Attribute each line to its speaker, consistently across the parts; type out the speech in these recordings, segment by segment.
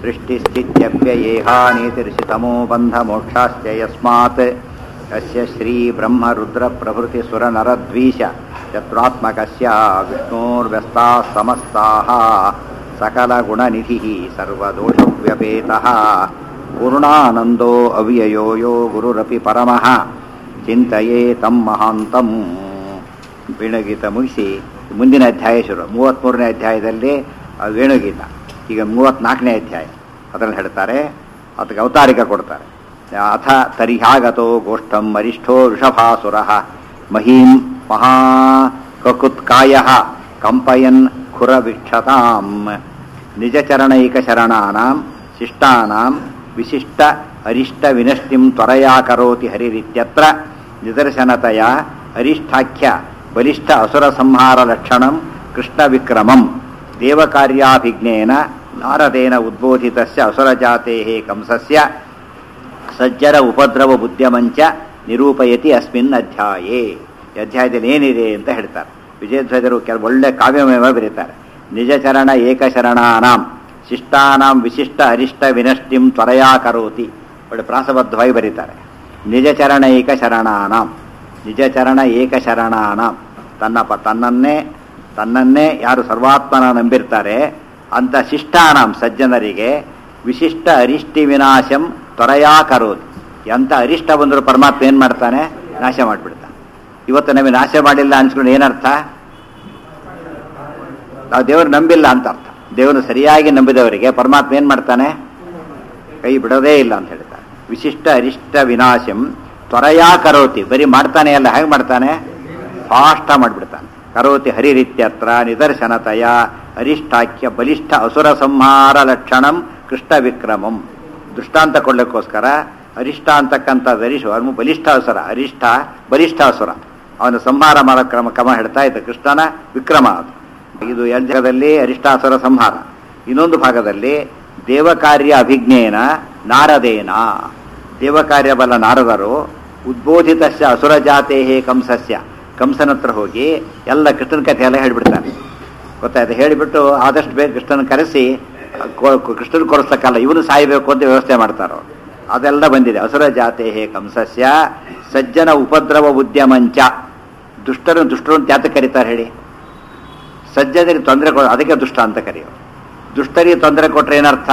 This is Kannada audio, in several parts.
Speaker 1: सृष्टिस्थित्यप्ययेहानीतिर्षितमो बन्धमोक्षाश्च यस्मात् अस्य श्रीब्रह्मरुद्रप्रभृतिसुरनरद्वीष चतुरात्मकस्य विष्णोर्व्यस्ताः समस्ताः सकलगुणनिधिः सर्वदोषव्यपेतः पूर्णानन्दो अव्ययो यो गुरुरपि परमः ಚಿಂತೆಯೇ ತಮ್ಮ ಮಹಾಂತಂ ವೇಣುಗೀತ ಮುಗಿಸಿ ಮುಂದಿನ ಅಧ್ಯಾಯ ಶುರು ಮೂವತ್ತ್ಮೂರನೇ ಅಧ್ಯಾಯದಲ್ಲಿ ಆ ವೇಣುಗೀತ ಈಗ ಮೂವತ್ತ್ನಾಲ್ಕನೇ ಅಧ್ಯಾಯ ಅದನ್ನು ಹೇಳ್ತಾರೆ ಅದಕ್ಕೆ ಅವತಾರಿಕ ಕೊಡ್ತಾರೆ ಅಥ ತರಿಹಾಗತೋ ಗೋಷ್ಠಂ ಅರಿಷ್ಠೋ ವೃಷಭಾಸುರ ಮಹೀಂ ಮಹಾ ಕಕುತ್ಕಾಯ ಕಂಪಯನ್ ಖುರವಿಕ್ಷತಾಂ ನಿಜಚರಣೈಕಶರಣಾನಾಂ ಶಿಷ್ಟಾನಾಂ ವಿಶಿಷ್ಟ ಅರಿಷ್ಟ ವಿನಷ್ಟಿಂ ತ್ವರಯಾ ಕರೋತಿ ಹರಿರಿತ್ಯತ್ರ ನಿದರ್ಶನತೆಯ ಅರಿಷ್ಠಾಖ್ಯ ಬಲಿಷ್ಠ ಅಸುರ ಸಂಹಾರ ಲಕ್ಷಣಂ ಕೃಷ್ಣ ವಿಕ್ರಮಂ ದೇವಕಾರ್ಯಾಭಿಜ್ಞೇನ ನಾರದೇನ ಉದ್ಬೋಧಿತಸ್ಯ ಅಸುರಜಾತೆ ಕಂಸಸ್ಯ ಸಜ್ಜರ ಉಪದ್ರವ ಬುದ್ಧಮಂಚ ನಿರೂಪಯತಿ ಅಸ್ಮಿನ್ ಅಧ್ಯಾಯೇ ಈ ಅಧ್ಯಾಯದಲ್ಲಿ ಏನಿದೆ ಅಂತ ಹೇಳ್ತಾರೆ ವಿಜಯಧ್ವಜರು ಕೆಲವು ಒಳ್ಳೆ ಕಾವ್ಯಮೇವ ಬರೀತಾರೆ ನಿಜಚರಣ ಏಕಶರಣಾನಾಂ ಶಿಷ್ಟಾನಾಂ ವಿಶಿಷ್ಟ ಅರಿಷ್ಟ ವಿನಷ್ಟಿಂ ತ್ವರಯಾ ಕರೋತಿ ಒಳ್ಳೆ ಪ್ರಾಸಬದ್ಧವಾಗಿ ಬರೀತಾರೆ ನಿಜಚರಣ ಏಕ ಶರಣಾನಾಂ ನಿಜಚರಣ ಏಕ ಶರಣಾನಾಂ ತನ್ನ ಪ ತನ್ನನ್ನೇ ತನ್ನನ್ನೇ ಯಾರು ಸರ್ವಾತ್ಮನ ನಂಬಿರ್ತಾರೆ ಅಂತ ಶಿಷ್ಟಾನಾಂ ಸಜ್ಜನರಿಗೆ ವಿಶಿಷ್ಟ ಅರಿಷ್ಟಿ ವಿನಾಶಂ ತ್ವರಯಾ ಕರೋತಿ ಎಂಥ ಅರಿಷ್ಟ ಬಂದರೂ ಪರಮಾತ್ಮ ಏನು ಮಾಡ್ತಾನೆ ನಾಶ ಮಾಡಿಬಿಡ್ತಾನೆ ಇವತ್ತು ನಮಗೆ ನಾಶ ಮಾಡಿಲ್ಲ ಅನ್ಸ್ಕೊಂಡು ಏನರ್ಥ ನಾವು ದೇವರು ನಂಬಿಲ್ಲ ಅಂತ ಅರ್ಥ ದೇವರು ಸರಿಯಾಗಿ ನಂಬಿದವರಿಗೆ ಪರಮಾತ್ಮ ಏನು ಮಾಡ್ತಾನೆ ಕೈ ಬಿಡೋದೇ ಇಲ್ಲ ಅಂತ ಹೇಳ್ತಾರೆ ವಿಶಿಷ್ಟ ಅರಿಷ್ಟ ವಿನಾಶಂ ತ್ವರಯಾ ಕರೋತಿ ಬರೀ ಮಾಡ್ತಾನೆ ಅಲ್ಲ ಹೇಗೆ ಮಾಡ್ತಾನೆ ಫಾಷ್ಟ ಮಾಡಿಬಿಡ್ತಾನೆ ಕರೋತಿ ಹರಿರಿತ್ಯತ್ರ ನಿದರ್ಶನತಯ ಅರಿಷ್ಟಾಖ್ಯ ಬಲಿಷ್ಠ ಅಸುರ ಸಂಹಾರ ಲಕ್ಷಣಂ ಕೃಷ್ಣ ವಿಕ್ರಮಂ ದೃಷ್ಟಾಂತ ಕೊಡ್ಲಿಕ್ಕೋಸ್ಕರ ಅರಿಷ್ಟ ಅಂತಕ್ಕಂಥದ್ದು ಅರಿಶ ಅವನು ಬಲಿಷ್ಠ ಅಸುರ ಅರಿಷ್ಟ ಬಲಿಷ್ಠ ಅಸುರ ಅವನ ಸಂಹಾರ ಮಾಡೋ ಕ್ರಮ ಕ್ರಮ ಹೇಳ್ತಾ ಇದ್ದ ಕೃಷ್ಣನ ವಿಕ್ರಮ ಅದು ಇದು ಯಜ್ಞದಲ್ಲಿ ಅರಿಷ್ಟಾಸುರ ಸಂಹಾರ ಇನ್ನೊಂದು ಭಾಗದಲ್ಲಿ ದೇವಕಾರ್ಯ ಅಭಿಜ್ಞೇನ ನಾರದೇನ ದೇವಕಾರ್ಯ ಬಲ್ಲ ನಾರದರು ಉದ್ಬೋಧಿತಸ್ಯ ಅಸುರ ಜಾತೆ ಕಂಸಸ್ಯ ಕಂಸನ ಹತ್ರ ಹೋಗಿ ಎಲ್ಲ ಕೃಷ್ಣನ ಕಥೆ ಎಲ್ಲ ಹೇಳಿಬಿಡ್ತಾರೆ ಗೊತ್ತಾಯ್ತು ಹೇಳಿಬಿಟ್ಟು ಆದಷ್ಟು ಬೇಗ ಕೃಷ್ಣನ ಕರೆಸಿ ಕೃಷ್ಣನ ಕೊಡಿಸ್ತಕ್ಕಲ್ಲ ಇವನು ಸಾಯಬೇಕು ಅಂತ ವ್ಯವಸ್ಥೆ ಮಾಡ್ತಾರೋ ಅದೆಲ್ಲ ಬಂದಿದೆ ಅಸುರ ಜಾತೆ ಕಂಸಸ್ಯ ಸಜ್ಜನ ಉಪದ್ರವ ಉದ್ಯಮಂಚ ದುಷ್ಟರು ದುಷ್ಟರು ಅಂತ ಯಾತ ಕರೀತಾರೆ ಹೇಳಿ ಸಜ್ಜನರಿಗೆ ತೊಂದರೆ ಕೊ ಅದಕ್ಕೆ ದುಷ್ಟ ಅಂತ ಕರೆಯೋರು ದುಷ್ಟರಿಗೆ ತೊಂದರೆ ಕೊಟ್ರೆ ಏನರ್ಥ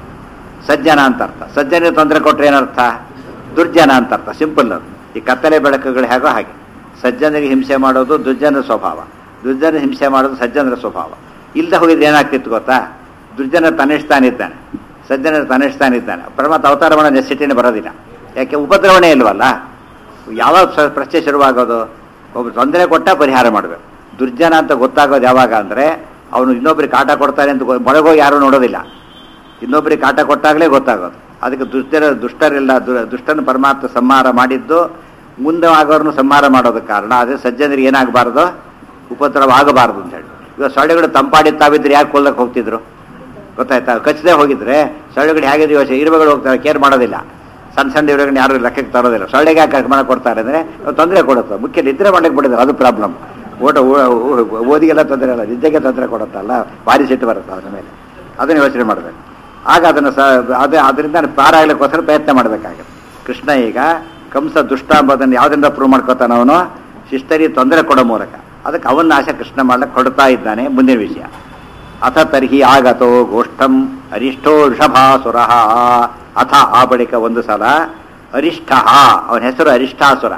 Speaker 1: ಸಜ್ಜನ ಅಂತ ಅರ್ಥ ಸಜ್ಜನಿಗೆ ತೊಂದರೆ ಕೊಟ್ರೆ ಏನರ್ಥ ದುರ್ಜನ ಅಂತ ಅರ್ಥ ಸಿಂಪಲ್ ಅದು ಈ ಕತ್ತಲೆ ಬೆಳಕುಗಳು ಹೇಗೋ ಹಾಗೆ ಸಜ್ಜನರಿಗೆ ಹಿಂಸೆ ಮಾಡೋದು ದುರ್ಜನ ಸ್ವಭಾವ ದುರ್ಜನ ಹಿಂಸೆ ಮಾಡೋದು ಸಜ್ಜನರ ಸ್ವಭಾವ ಇಲ್ಲದೆ ಹೋಗಿದ್ರೆ ಏನಾಗ್ತಿತ್ತು ಗೊತ್ತಾ ದುರ್ಜನ ತನಿಷ್ಠಾನಿದ್ದಾನೆ ಸಜ್ಜನ ತನಿಷ್ಠಾನಿದ್ದಾನೆ ಪರಮಾತ್ಮ ಅವತಾರ ಮಾಡೋ ನೆಸಿಟಿನೇ ಬರೋದಿಲ್ಲ ಯಾಕೆ ಉಪದ್ರವಣೆ ಇಲ್ವಲ್ಲ ಯಾವಾಗ ಪ್ರಶ್ನೆ ಶುರುವಾಗೋದು ಒಬ್ಬ ತೊಂದರೆ ಕೊಟ್ಟ ಪರಿಹಾರ ಮಾಡಬೇಕು ದುರ್ಜನ ಅಂತ ಗೊತ್ತಾಗೋದು ಯಾವಾಗ ಅಂದರೆ ಅವನು ಇನ್ನೊಬ್ರಿಗೆ ಕಾಟ ಕೊಡ್ತಾರೆ ಅಂತ ಮೊಳಗೋಗಿ ಯಾರೂ ನೋಡೋದಿಲ್ಲ ಇನ್ನೊಬ್ರಿಗೆ ಕಾಟ ಕೊಟ್ಟಾಗಲೇ ಗೊತ್ತಾಗೋದು ಅದಕ್ಕೆ ದುಷ್ಟರ ದುಷ್ಟರಿಲ್ಲ ದುಷ್ಟನ ಪರಮಾತ್ಮ ಸಂಹಾರ ಮಾಡಿದ್ದು ಮುಂದೆ ಆಗೋರ್ನು ಸಂಹಾರ ಮಾಡೋದಕ್ಕೆ ಕಾರಣ ಅದೇ ಸಜ್ಜನರಿಗೆ ಏನಾಗಬಾರ್ದು ಉಪದ್ರವ ಆಗಬಾರ್ದು ಅಂತ ಹೇಳಿ ಇವಾಗ ಸೊಳ್ಳೆಗಳು ತಂಪಾಡಿ ತಾವಿದ್ರೆ ಯಾಕೆ ಕೊಲ್ಲಕ್ಕೆ ಹೋಗ್ತಿದ್ರು ಗೊತ್ತಾಯ್ತಾ ಕಚ್ಚದೆ ಹೋಗಿದ್ರೆ ಸೊಳ್ಳೆಗಳು ಹೇಗಿದೆ ಯೋಚನೆ ಇರುವೆಗಳು ಹೋಗ್ತಾರೆ ಕೇರ್ ಮಾಡೋದಿಲ್ಲ ಸಣ್ಣ ಸಣ್ಣ ಇರುವೆಗಳನ್ನ ಯಾರು ಲೆಕ್ಕಕ್ಕೆ ತರೋದಿಲ್ಲ ಸೊಳ್ಳೆಗೆ ಯಾಕೆ ಮಾಡಕ್ಕೆ ಕೊಡ್ತಾರೆ ಅಂದರೆ ತೊಂದರೆ ಕೊಡುತ್ತೆ ಮುಖ್ಯ ನಿದ್ರೆ ಮಾಡಕ್ಕೆ ಬಿಡಿದ್ರೆ ಅದು ಪ್ರಾಬ್ಲಮ್ ಓಟ ಓದಿಗೆಲ್ಲ ತೊಂದರೆ ಇಲ್ಲ ನಿದ್ದೆಗೆ ತೊಂದರೆ ಕೊಡುತ್ತಲ್ಲ ಭಾರಿ ಸಿಟ್ಟು ಬರುತ್ತೆ ಅದರ ಮೇಲೆ ಅದನ್ನು ಯೋಚನೆ ಮಾಡಬೇಕು ಆಗ ಅದನ್ನು ಸ ಅದೇ ಅದರಿಂದ ಪಾರಾಗಲಿಕ್ಕೋಸ್ಕರ ಪ್ರಯತ್ನ ಮಾಡಬೇಕಾಗುತ್ತೆ ಕೃಷ್ಣ ಈಗ ಕಂಸ ದುಷ್ಟ ಎಂಬುದನ್ನು ಯಾವುದರಿಂದ ಪ್ರೂವ್ ಮಾಡ್ಕೋತಾನ ಅವನು ಶಿಸ್ತರಿ ತೊಂದರೆ ಕೊಡೋ ಮೂಲಕ ಅದಕ್ಕೆ ಅವನ್ನ ಆಶೆ ಕೃಷ್ಣ ಮಾಡ್ಲಿಕ್ಕೆ ಕೊಡ್ತಾ ಇದ್ದಾನೆ ಮುಂದಿನ ವಿಷಯ ಅಥ ತರ್ಹಿ ಆಗತೋ ಗೋಷ್ಠಂ ಅರಿಷ್ಠೋ ವೃಷಭಾಸುರ ಅಥ ಆ ಬಳಿಕ ಒಂದು ಸಲ ಅರಿಷ್ಠ ಅವನ ಹೆಸರು ಅರಿಷ್ಠಾಸುರ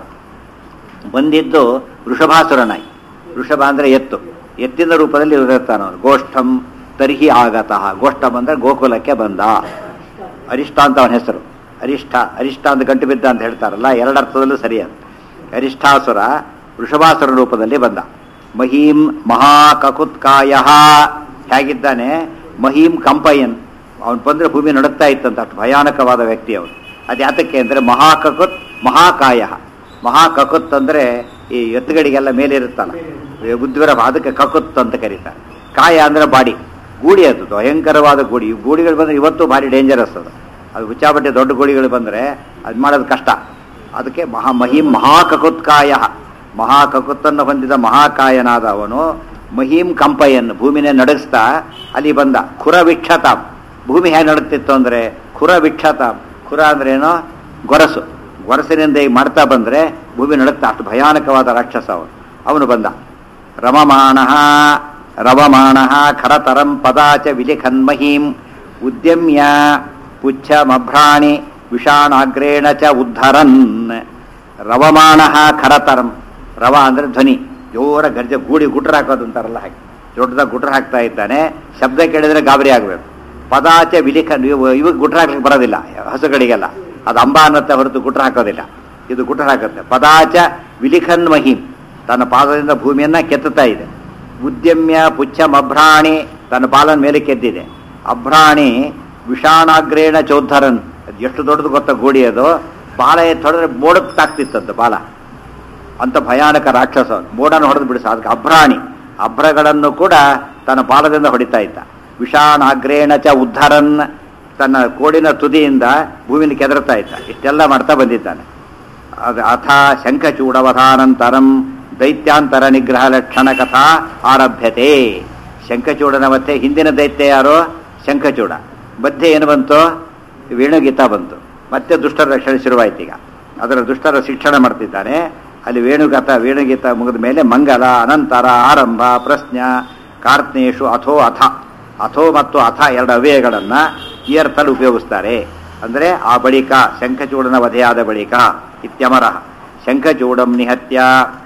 Speaker 1: ಬಂದಿದ್ದು ವೃಷಭಾಸುರನಾಗಿ ವೃಷಭ ಅಂದರೆ ಎತ್ತು ಎತ್ತಿನ ರೂಪದಲ್ಲಿ ಇರ್ತಾನವನು ಗೋಷ್ಠಂ ತರ್ಹಿ ಆಗತಃ ಗೋಷ್ಠಂ ಅಂದರೆ ಗೋಕುಲಕ್ಕೆ ಬಂದ ಅರಿಷ್ಟ ಅಂತ ಅವನ ಹೆಸರು ಅರಿಷ್ಟ ಅರಿಷ್ಟ ಅಂತ ಗಂಟು ಬಿದ್ದ ಅಂತ ಹೇಳ್ತಾರಲ್ಲ ಎರಡರ್ಥದಲ್ಲೂ ಸರಿಯಾದ ಅರಿಷ್ಠಾಸುರ ವೃಷಭಾಸುರ ರೂಪದಲ್ಲಿ ಬಂದ ಮಹೀಂ ಮಹಾಕಕುತ್ಕಾಯ ಹೇಗಿದ್ದಾನೆ ಮಹೀಂ ಕಂಪಯನ್ ಅವನು ಬಂದರೆ ಭೂಮಿ ನಡುತ್ತಾ ಇತ್ತಂತ ಅಷ್ಟು ಭಯಾನಕವಾದ ವ್ಯಕ್ತಿ ಅವನು ಅದು ಯಾತಕ್ಕೆ ಅಂದರೆ ಮಹಾಕಕುತ್ ಮಹಾಕಾಯ ಮಹಾಕಕುತ್ ಅಂದರೆ ಈ ಎತ್ತುಗಳಿಗೆಲ್ಲ ಮೇಲೆ ಇರುತ್ತಲ್ಲ ಉದ್ವಿರ ಅದಕ್ಕೆ ಕಕುತ್ ಅಂತ ಕರೀತಾರೆ ಕಾಯ ಅಂದರೆ ಬಾಡಿ ಗೂಡಿ ಅದು ಭಯಂಕರವಾದ ಗೂಡಿ ಈ ಗೂಡಿಗಳು ಬಂದರೆ ಇವತ್ತು ಭಾರಿ ಡೇಂಜರಸ್ ಅದು ಅದು ಹುಚ್ಚಾಬಟ್ಟೆ ದೊಡ್ಡ ಗೂಡಿಗಳು ಬಂದರೆ ಅದು ಮಾಡೋದು ಕಷ್ಟ ಅದಕ್ಕೆ ಮಹಾ ಮಹಿಂ ಮಹಾಕಕುತ್ಕಾಯ ಮಹಾಕಕುತ್ತನ್ನು ಹೊಂದಿದ ಮಹಾಕಾಯನಾದ ಅವನು ಮಹೀಂ ಕಂಪಯನ್ನು ಭೂಮಿನೇ ನಡಗಿಸ್ತಾ ಅಲ್ಲಿ ಬಂದ ಖುರ ವಿಕ್ಷತ ಭೂಮಿ ಹೇಗೆ ನಡುತ್ತಿತ್ತು ಅಂದರೆ ಖುರ ವಿಕ್ಷತ ಖುರ ಅಂದ್ರೇನು ಗೊರಸು ಗೊರಸಿನಿಂದ ಈಗ ಮಾಡ್ತಾ ಬಂದರೆ ಭೂಮಿ ನಡುತ್ತಾ ಅಷ್ಟು ಭಯಾನಕವಾದ ರಾಕ್ಷಸ ಅವನು ಅವನು ಬಂದ ರಮಮಾಣ ರವಮಾಣ ಖರತರಂ ಪದಾಚ ವಿಲಿಖನ್ಮಹೀಂ ಉದ್ಯಮ್ಯ ಪುಚ್ಛಮಭ್ರಾಣಿ ವಿಷಾಣಾಗ್ರೇಣ ಚ ಉದ್ಧರನ್ ರವಮಾಣ ಖರತರಂ ರವ ಅಂದರೆ ಧ್ವನಿ ಜೋರ ಗರ್ಜೆ ಗೂಡಿ ಗುಟ್ರ ಹಾಕೋದು ಅಂತಾರಲ್ಲ ಹಾಗೆ ದೊಡ್ಡದಾಗ ಗುಟ್ರ ಹಾಕ್ತಾ ಇದ್ದಾನೆ ಶಬ್ದ ಕೇಳಿದ್ರೆ ಗಾಬರಿ ಆಗಬೇಕು ಪದಾಚ ವಿಲಿಖನ್ ಇವು ಇವಾಗ ಗುಟ್ರ ಹಾಕ್ಲಿಕ್ಕೆ ಬರೋದಿಲ್ಲ ಹಸುಗಳಿಗೆಲ್ಲ ಅದು ಅಂಬ ಅನ್ನತ್ತೆ ಹೊರತು ಗುಟ್ರ ಹಾಕೋದಿಲ್ಲ ಇದು ಗುಟ್ರ ಹಾಕುತ್ತೆ ಪದಾಚ ವಿಲಿಖನ್ ಮಹಿಂ ತನ್ನ ಪಾದದಿಂದ ಭೂಮಿಯನ್ನ ಕೆತ್ತುತ್ತಾ ಇದೆ ಉದ್ಯಮ್ಯ ಪುಚ್ಛಂ ಅಭ್ರಾಣಿ ತನ್ನ ಬಾಲನ ಮೇಲೆ ಕೆದ್ದಿದೆ ಅಭ್ರಾಣಿ ವಿಷಾಣಾಗ್ರೇಣ ಚೌದ್ಧರನ್ ಅದು ಎಷ್ಟು ದೊಡ್ಡದು ಗೊತ್ತಾ ಗೋಡಿ ಅದು ಬಾಲ ಎತ್ತಿ ಹೊಡೆದ್ರೆ ಮೋಡಕ್ಕೆ ತಾಕ್ತಿತ್ತಂತೆ ಬಾಲ ಅಂತ ಭಯಾನಕ ರಾಕ್ಷಸ ಅವನು. ಮೋಡನ ಹೊಡೆದು ಬಿಡಿಸ ಅದಕ್ಕೆ ಅಭ್ರಾಣಿ ಅಭ್ರಗಳನ್ನು ಕೂಡ ತನ್ನ ಬಾಲದಿಂದ ಹೊಡಿತಾ ಇದ್ದ ವಿಷಾಣಾಗ್ರೇಣ ಚ ಉದ್ಧರನ್ ತನ್ನ ಕೋಡಿನ ತುದಿಯಿಂದ ಭೂಮಿನ ಕೆದರ್ತಾ ಇದ್ದ ಇಷ್ಟೆಲ್ಲ ಮಾಡ್ತಾ ಬಂದಿದ್ದಾನೆ ಅದು ಅಥ ಶಂಖಚೂಡವಧಾನಂತರಂ ದೈತ್ಯಾಂತರ ನಿಗ್ರಹ ಲಕ್ಷಣ ಕಥಾ ಆರಭ್ಯತೆ ಶಂಖಚೂಡನ ಮತ್ತೆ ಹಿಂದಿನ ದೈತ್ಯ ಯಾರು ಶಂಖಚೂಡ ಮಧ್ಯೆ ಏನು ಬಂತು ವೇಣುಗೀತ ಬಂತು ಮತ್ತೆ ದುಷ್ಟರ ರಕ್ಷಣೆ ಶುರುವಾಯ್ತು ಈಗ ಅದರ ದುಷ್ಟರ ಶಿಕ್ಷಣ ಮಾಡ್ತಿದ್ದಾನೆ ಅಲ್ಲಿ ವೇಣುಗತ ವೇಣುಗೀತ ಮುಗಿದ ಮೇಲೆ ಮಂಗಲ ಅನಂತರ ಆರಂಭ ಪ್ರಶ್ನ ಕಾರ್ತ್ನೇಶು ಅಥೋ ಅಥ ಅಥೋ ಮತ್ತು ಅಥ ಎರಡು ಅವ್ಯಯಗಳನ್ನು ಈ ಅರ್ಥದಲ್ಲಿ ಉಪಯೋಗಿಸ್ತಾರೆ ಅಂದರೆ ಆ ಬಳಿಕ ಶಂಖಚೂಡನ ವಧೆಯಾದ ಬಳಿಕ ಇತ್ಯಮರ ಶಂಖಚೂಡಂ ನಿಹತ್ಯ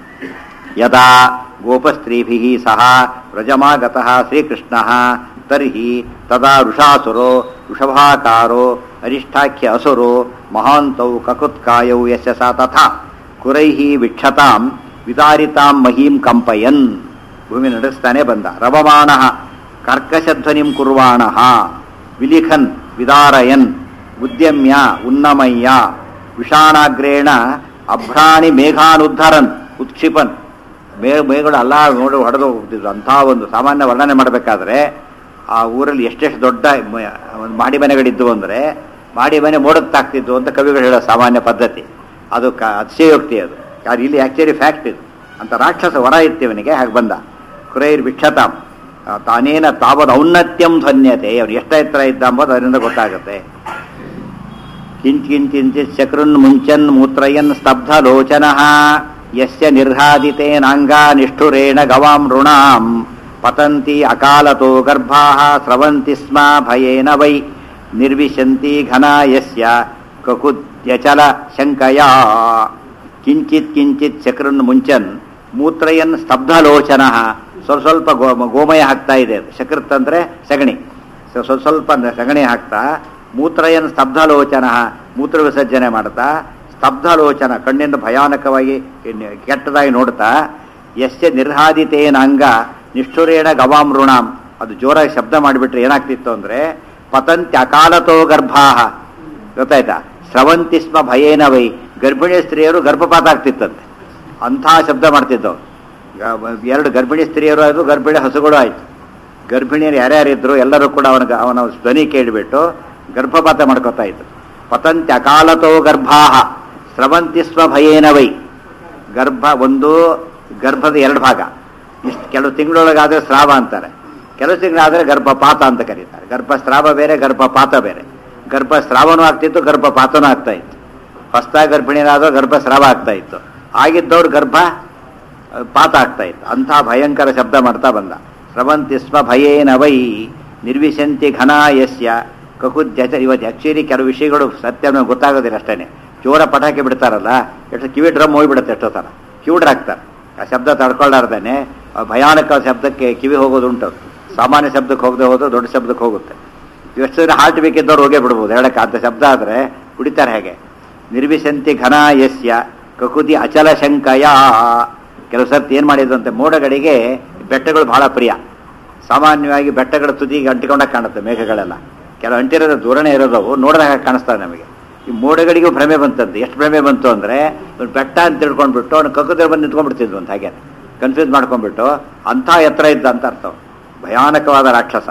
Speaker 1: ಯದಾ ಗೋಪಸ್ತ್ರೀಭಿः ಸಹ ವ್ರಜಮಾಗತಃ ಶ್ರೀಕೃಷ್ಣಃ ತರ್ಹಿ ತದಾ ಋಷಾಸುರೋ ವೃಷಭಾಕಾರೋ ಅರಿಷ್ಠಾಖ್ಯ ಅಸುರೋ ಮಹಾಂತೌ ಕಕುತ್ಕಾಯೌ ಯಸ್ಯ ಸ ತಥಾ ಕುರೈಃ ವಿಕ್ಷತಾಂ ವಿದಾರಿತಾಂ ಮಹೀಂ ಕಂಪಯನ್ ಭೂಮಿ ನಡೆಸ್ತಾನೆ ಬಂದ ರವಮಾಣಃ ಕರ್ಕಶಧ್ವನಿಂ ಕುರ್ವಾಣಃ ವಿಲಿಖನ್ ವಿದಾರಯನ್ ಉದ್ಯಮ್ಯ ಉನ್ನಮಯ್ಯ ವಿಷಾಣಾಗ್ರೇಣ ಅಭ್ರಾಣಿ ಮೇಘಾನುದ್ಧರನ್ ಉತ್ಕ್ಷಿಪನ್ ಮೇ ಮೇಘಗಳು ಅಲ್ಲ ನೋಡಿ ಹೊಡೆದು ಹೋಗ್ತಿದ್ರು ಅಂಥ ಒಂದು ಸಾಮಾನ್ಯ ವರ್ಣನೆ ಮಾಡಬೇಕಾದ್ರೆ ಆ ಊರಲ್ಲಿ ಎಷ್ಟೆಷ್ಟು ದೊಡ್ಡ ಮ- ಒಂದು ಮಾಡಿ ಮನೆಗಳಿದ್ವು ಅಂದರೆ ಮಾಡಿ ಮನೆ ಮೋಡಕ್ಕೆ ತಾಕ್ತಿದ್ವು ಅಂತ ಕವಿಗಳು ಹೇಳೋ ಸಾಮಾನ್ಯ ಪದ್ಧತಿ ಅದು ಕ ಅತಿಶಯೋಕ್ತಿ ಅದು ಯಾರು ಇಲ್ಲಿ ಆ್ಯಕ್ಚುಲಿ ಫ್ಯಾಕ್ಟ್ ಇದು ಅಂತ ರಾಕ್ಷಸ ವರ ಇತ್ತಿವನಿಗೆ ಹಾಗೆ ಬಂದ ಕುರೈರ್ ವಿಕ್ಷತಾಂ ಆ, ತಾನೇನ ತಾವದ ಔನ್ನತ್ಯಂ ಧ್ವನ್ಯತೆ ಅವನು ಎಷ್ಟು ಎತ್ತರ ಇದ್ದ ಅಂಬೋದು ಅದರಿಂದ ಗೊತ್ತಾಗುತ್ತೆ ಕಿಂಚಿಂಚಿಂಚಿತ್ ಶಕ್ರುನ್ ಮುಂಚನ್ ಮೂತ್ರಯನ್ ಸ್ತಬ್ಧ ಲೋಚನ ಯಸ್ಯ ನಿರ್ಹಾದಿತೇನಾಂಗ ನಿಷ್ಠುರೇಣ ಗವಾಂ ಋಣಾಂ ಪತಂತಿ ಅಕಾಲತೋ ಗರ್ಭಾ ಸ್ರವಂತಿ ಸ್ಮ ಭಯೇನ ವೈ ನಿರ್ವಿಶಂತಿ ಘನ ಯಸ್ಯ ಕಕುದ್ಯಚಲ ಶಂಕಯ ಕಿಂಚಿತ್ ಕಿಂಚಿತ್ ಶಕ್ರನ್ ಮುಂಚನ್ ಮೂತ್ರಯನ್ ಸ್ತಬ್ಧಲೋಚನ ಸ್ವಲ್ಪ ಸ್ವಲ್ಪ ಗೋ ಗೋಮಯ ಹಾಕ್ತಾ ಇದೆ ಅದು ಶಕೃತ್ ಅಂದ್ರೆ ಸಗಣಿ ಸೊ ಸ್ವಲ್ಪ ಸ್ವಲ್ಪ ನ- ಸಗಣಿ ಹಾಕ್ತಾ ಮೂತ್ರಯನ್ ಸ್ತಬ್ಧಲೋಚನ ಮೂತ್ರ ವಿಸರ್ಜನೆ ಮಾಡ್ತಾ ಸ್ತಬ್ಧಲೋಚನ ಕಣ್ಣಿಂದ ಭಯಾನಕವಾಗಿ ಕೆನ್ನ- ಕೆಟ್ಟದಾಗಿ ನೋಡ್ತಾ ಯಸ್ಯ ನಿರ್ಹಾದಿತೇನ ಅಂಗ ನಿಷ್ಠುರೇಣ ಗವಾಂ ಋಣಾಂ ಅದು ಜೋರಾಗಿ ಶಬ್ದ ಮಾಡಿಬಿಟ್ರೆ ಏನಾಗ್ತಿತ್ತು ಅಂದ್ರೆ ಪತಂತ್ಯ ಅಕಾಲತೋ ಗರ್ಭಾಹ ಗೊತ್ತಾಯ್ತಾ ಸ್ರವಂತಿ ಸ್ಮ ಭಯೇನ ವೈ ಗರ್ಭಿಣಿ ಸ್ತ್ರೀಯರು ಗರ್ಭಪಾತ ಆಗ್ತಿತ್ತಂತೆ ಅಂಥ ಶಬ್ದ ಮಾಡ್ತಿದ್ದವು ಗ- ಎರಡು ಗರ್ಭಿಣಿ ಸ್ತ್ರೀಯರು ಆಯಿತು ಗರ್ಭಿಣಿ ಹಸುಗಳು ಆಯಿತು ಗರ್ಭಿಣಿಯರು ಯಾರ್ಯಾರಿದ್ರು ಎಲ್ಲರೂ ಕೂಡ ಅವನ ಅವನ ಧ್ವನಿ ಕೇಳಿಬಿಟ್ಟು ಗರ್ಭಪಾತ ಮಾಡ್ಕೋತಾ ಇದ್ರು ಪತಂತ್ಯ ಅಕಾಲತೋ ಗರ್ಭಾಹ ಸ್ರವಂತಿ ಸ್ವ ಭಯೇನ ವೈ ಗರ್ಭ ಒಂದು ಗರ್ಭದ ಎರಡು ಭಾಗ ಇಷ್ಟು ಕೆಲವು ತಿಂಗಳೊಳಗಾದ್ರೆ ಸ್ರಾವ ಅಂತಾರೆ ಕೆಲವು ತಿಂಗಳಾದ್ರೆ ಗರ್ಭಪಾತ ಅಂತ ಕರೀತಾರೆ ಗರ್ಭಸ್ರಾವ ಬೇರೆ ಗರ್ಭಪಾತ ಬೇರೆ ಗರ್ಭಸ್ರಾವನೂ ಆಗ್ತಿತ್ತು ಗರ್ಭಪಾತನೂ ಆಗ್ತಾ ಇತ್ತು ಹೊಸದಾಗಿ ಗರ್ಭಿಣಿಯರಾದ್ರೆ ಗರ್ಭಸ್ರಾವ ಆಗ್ತಾ ಇತ್ತು ಆಗಿದ್ದವ್ರು ಗರ್ಭ ಆ, ಪಾತ ಆಗ್ತಾ ಇತ್ತು ಅಂಥ ಭಯಂಕರ ಶಬ್ದ ಮಾಡ್ತಾ ಬಂದ ಸ್ರವಂತಿ ಸ್ವ ಭಯೇನ ವೈ ನಿರ್ವಿಶಂತಿ ಘನ ಯಸ್ಯ ಕಕುದ್ಯಚ ಇವತ್ತು ಆಕ್ಚುಲಿ ಕೆಲವು ವಿಷಯಗಳು ಸತ್ಯ ನಮ್ಗೆ ಗೊತ್ತಾಗೋದಿಲ್ಲ ಅಷ್ಟೇ ಜೋರ ಪಟಾಕಿ ಬಿಡ್ತಾರಲ್ಲ ಎಷ್ಟು ಕಿವಿ ಡ್ರಮ್ ಹೋಗ್ಬಿಡುತ್ತೆ ಎಷ್ಟೋ ಥರ ಕಿವಿಡ್ರ್ ಹಾಕ್ತಾರೆ ಆ ಶಬ್ದ ತಡ್ಕೊಳ್ಳಾರ್ದೇನೆ ಆ ಭಯಾನಕ ಶಬ್ದಕ್ಕೆ ಕಿವಿ ಹೋಗೋದುಂಟು ಸಾಮಾನ್ಯ ಶಬ್ದಕ್ಕೆ ಹೋಗದೆ ಹೋದ್ರೆ ದೊಡ್ಡ ಶಬ್ದಕ್ಕೆ ಹೋಗುತ್ತೆ ಎಷ್ಟು ದಿನ ಹಾರ್ಟ್ ಬೇಕಿದ್ದವ್ರು ಹೋಗೇ ಬಿಡ್ಬೋದು ಹೇಳಕ್ಕೆ ಅಂತ ಶಬ್ದ ಆದರೆ ಕುಡಿತಾರೆ ಹೇಗೆ ನಿರ್ವಿಶಂತಿ ಘನ ಯಸ್ಯ ಕಕುದಿ ಅಚಲ ಶಂಕಯ ಕೆಲವು ಸರ್ತಿ ಏನು ಮಾಡಿದಂತೆ ಮೋಡಗಳಿಗೆ ಬೆಟ್ಟಗಳು ಬಹಳ ಪ್ರಿಯ ಸಾಮಾನ್ಯವಾಗಿ ಬೆಟ್ಟಗಳ ತುದಿಗೆ ಅಂಟಿಕೊಂಡಾಗ ಕಾಣುತ್ತೆ ಮೇಘಗಳೆಲ್ಲ ಕೆಲವು ಅಂಟಿರೋದು ದೂರನೇ ಇರೋದವು ನೋಡಿದಾಗ ಕಾಣಿಸ್ತವೆ ನಮಗೆ ಈ ಮೋಡಗಳಿಗೂ ಭ್ರಮೆ ಬಂತಂತೆ ಎಷ್ಟು ಭ್ರಮೆ ಬಂತು ಅಂದರೆ ಒಂದು ಬೆಟ್ಟ ಅಂತ ತಿಳ್ಕೊಂಡ್ಬಿಟ್ಟು ಅವ್ನು ಕಕ್ಕುದ್ರೆ ಬಂದು ನಿಂತ್ಕೊಂಡ್ಬಿಡ್ತಿದ್ವು ಅಂತ ಹಾಗೆ ಕನ್ಫ್ಯೂಸ್ ಮಾಡ್ಕೊಂಡ್ಬಿಟ್ಟು ಅಂಥ ಎತ್ತರ ಇದ್ದ ಅಂತ ಅರ್ಥ ಅವ್ನು. ಭಯಾನಕವಾದ ರಾಕ್ಷಸ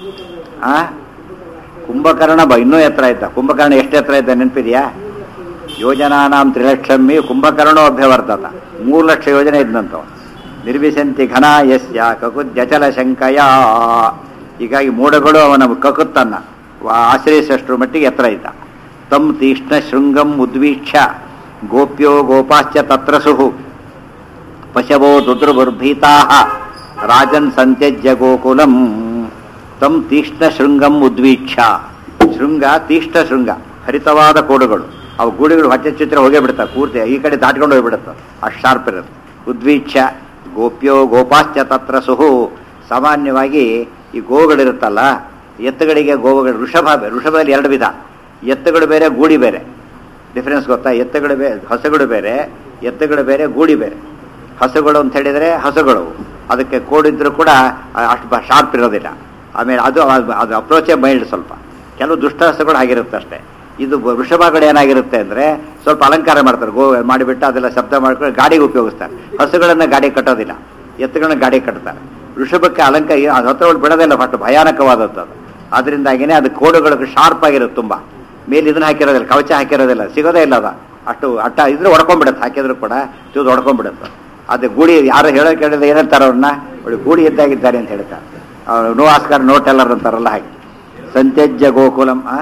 Speaker 1: ಆ ಕುಂಭಕರ್ಣ ಬ ಇನ್ನೂ ಎತ್ತರ ಇದ್ದ ಕುಂಭಕರ್ಣ ಎಷ್ಟು ಎತ್ತರ ಇದ್ದ ನೆನಪಿದೆಯಾ ಯೋಜನಾನಾಂ ತ್ರಿಲಕ್ಷಮ್ಮಿ ಕುಂಭಕರ್ಣೋ ಅಭ್ಯವರ್ಧತ ಮೂರು ಲಕ್ಷ ಯೋಜನೆ ಇದ್ದಂತ ನಿರ್ವಿಶಂತಿ ಘನ ಯಸ್ಯ ಕಕುದ್ಯಚಲ ಶಂಕಯ ಹೀಗಾಗಿ ಮೋಡಗಳು ಅವನ ಕಕುತ್ತನ್ನ ಆಶ್ರಯಿಸಷ್ಟು ಮಟ್ಟಿಗೆ ಎತ್ತರ ಇದ್ದ ತಮ್ ತೀಕ್ಷ್ಣ ಶೃಂಗಂ ಉದ್ವೀಕ್ಷ ಗೋಪ್ಯೋ ಗೋಪಾಶ್ಚ ತತ್ರಸುಹು ಪಶವೋ ದುದ್ರುರ್ಭೀತಾ ರಾಜನ್ ಸಂತ್ಯಜ್ಯ ಗೋಕುಲಂ ತಮ್ ತೀಕ್ಷ್ಣ ಶೃಂಗಂ ಉದ್ವೀಕ್ಷ ಶೃಂಗ ತೀಕ್ಷ್ಣ ಶೃಂಗ ಹರಿತವಾದ ಕೋಡುಗಳು ಅವು ಗೂಡಿಗಳು ಹೊಟ್ಟೆ ಚಿತ್ರ ಹೋಗೇ ಬಿಡ್ತಾವೆ ಪೂರ್ತಿ ಈ ಕಡೆ ದಾಟ್ಕೊಂಡು ಹೋಗ್ಬಿಡುತ್ತೆ ಅಷ್ಟು ಶಾರ್ಪ್ ಇರುತ್ತೆ ಉದ್ವೀಕ್ಷ ಗೋಪ್ಯೋ ಗೋಪಾಶ್ಚ ತತ್ರ ಸುಹು ಸಾಮಾನ್ಯವಾಗಿ ಈ ಗೋವುಗಳಿರುತ್ತಲ್ಲ ಎತ್ತುಗಳಿಗೆ ಗೋವುಗಳು ಋಷಭ ಬೇರೆ ಋಷಭದಲ್ಲಿ ಎರಡು ವಿಧ ಎತ್ತುಗಳು ಬೇರೆ ಗೂಡಿ ಬೇರೆ ಡಿಫರೆನ್ಸ್ ಗೊತ್ತಾ ಎತ್ತುಗಳು ಬೇರೆ ಹಸುಗಳು ಬೇರೆ ಎತ್ತುಗಳು ಬೇರೆ ಗೂಡಿ ಬೇರೆ ಹಸುಗಳು ಅಂತ ಹೇಳಿದರೆ ಹಸುಗಳು ಅದಕ್ಕೆ ಕೋಡಿದ್ರು ಕೂಡ ಆ- ಅಷ್ಟು ಶಾರ್ಪ್ ಇರೋದಿಲ್ಲ ಆಮೇಲೆ ಅದು ಅದು- ಅದು ಅಪ್ರೋಚೇ ಮೈಲ್ಡ್ ಸ್ವಲ್ಪ ಕೆಲವು ದುಷ್ಟ ಹಸುಗಳು ಆಗಿರುತ್ತೆ ಅಷ್ಟೇ ಇದು ಬ- ವೃಷಭಗಳು ಏನಾಗಿರುತ್ತೆ ಅಂದರೆ ಸ್ವಲ್ಪ ಅಲಂಕಾರ ಮಾಡ್ತಾರೆ ಗೋ ಮಾಡಿಬಿಟ್ಟು ಅದೆಲ್ಲ ಶಬ್ದ ಮಾಡ್ಕೊಂಡು ಗಾಡಿಗೆ ಉಪಯೋಗಿಸ್ತಾರೆ ಹಸುಗಳನ್ನು ಗಾಡಿ ಕಟ್ಟೋದಿಲ್ಲ ಎತ್ತುಗಳನ್ನ ಗಾಡಿ ಕಟ್ತಾರೆ ವೃಷಭಕ್ಕೆ ಅಲಂಕಾರ ಅದು ಹತ್ರ ಬಿಡೋದಿಲ್ಲ ಬಟ್ ಭಯಾನಕವಾದದ್ದು ಅದು ಅದರಿಂದಾಗಿನೇ ಅದು ಕೋಡುಗಳಿಗೆ ಶಾರ್ಪ್ ಆಗಿರುತ್ತೆ ತುಂಬ ಮೇಲೆ ಇದನ್ನ ಹಾಕಿರೋದಿಲ್ಲ ಕವಚ ಹಾಕಿರೋದಿಲ್ಲ ಸಿಗೋದೇ ಇಲ್ಲ ಅದ ಅಷ್ಟು ಅಟ್ಟ ಇದ್ರೆ ಹೊಡ್ಕೊಂಡ್ಬಿಡುತ್ತೆ ಹಾಕಿದ್ರು ಕೂಡ ಚೂದು ಹೊಡ್ಕೊಂಡ್ಬಿಡುತ್ತೆ ಅದು ಗೂಡಿ ಯಾರು ಹೇಳೋ ಕೇಳಿದ್ರೆ ಏನಂತಾರೆ ಅವ್ರನ್ನ ಒಳ್ಳೆ ಗೂಡಿ ಎದ್ದಾಗಿದ್ದಾರೆ ಅಂತ ಹೇಳ್ತಾರೆ ಅವ್ರು ನೋ ಆಸ್ಕರ್ ನೋ ಟೆಲ್ಲರ್ ಅಂತಾರಲ್ಲ ಹಾಗೆ ಸಂತ್ಯಜ್ಯ ಗೋಕುಲಂ ಆ?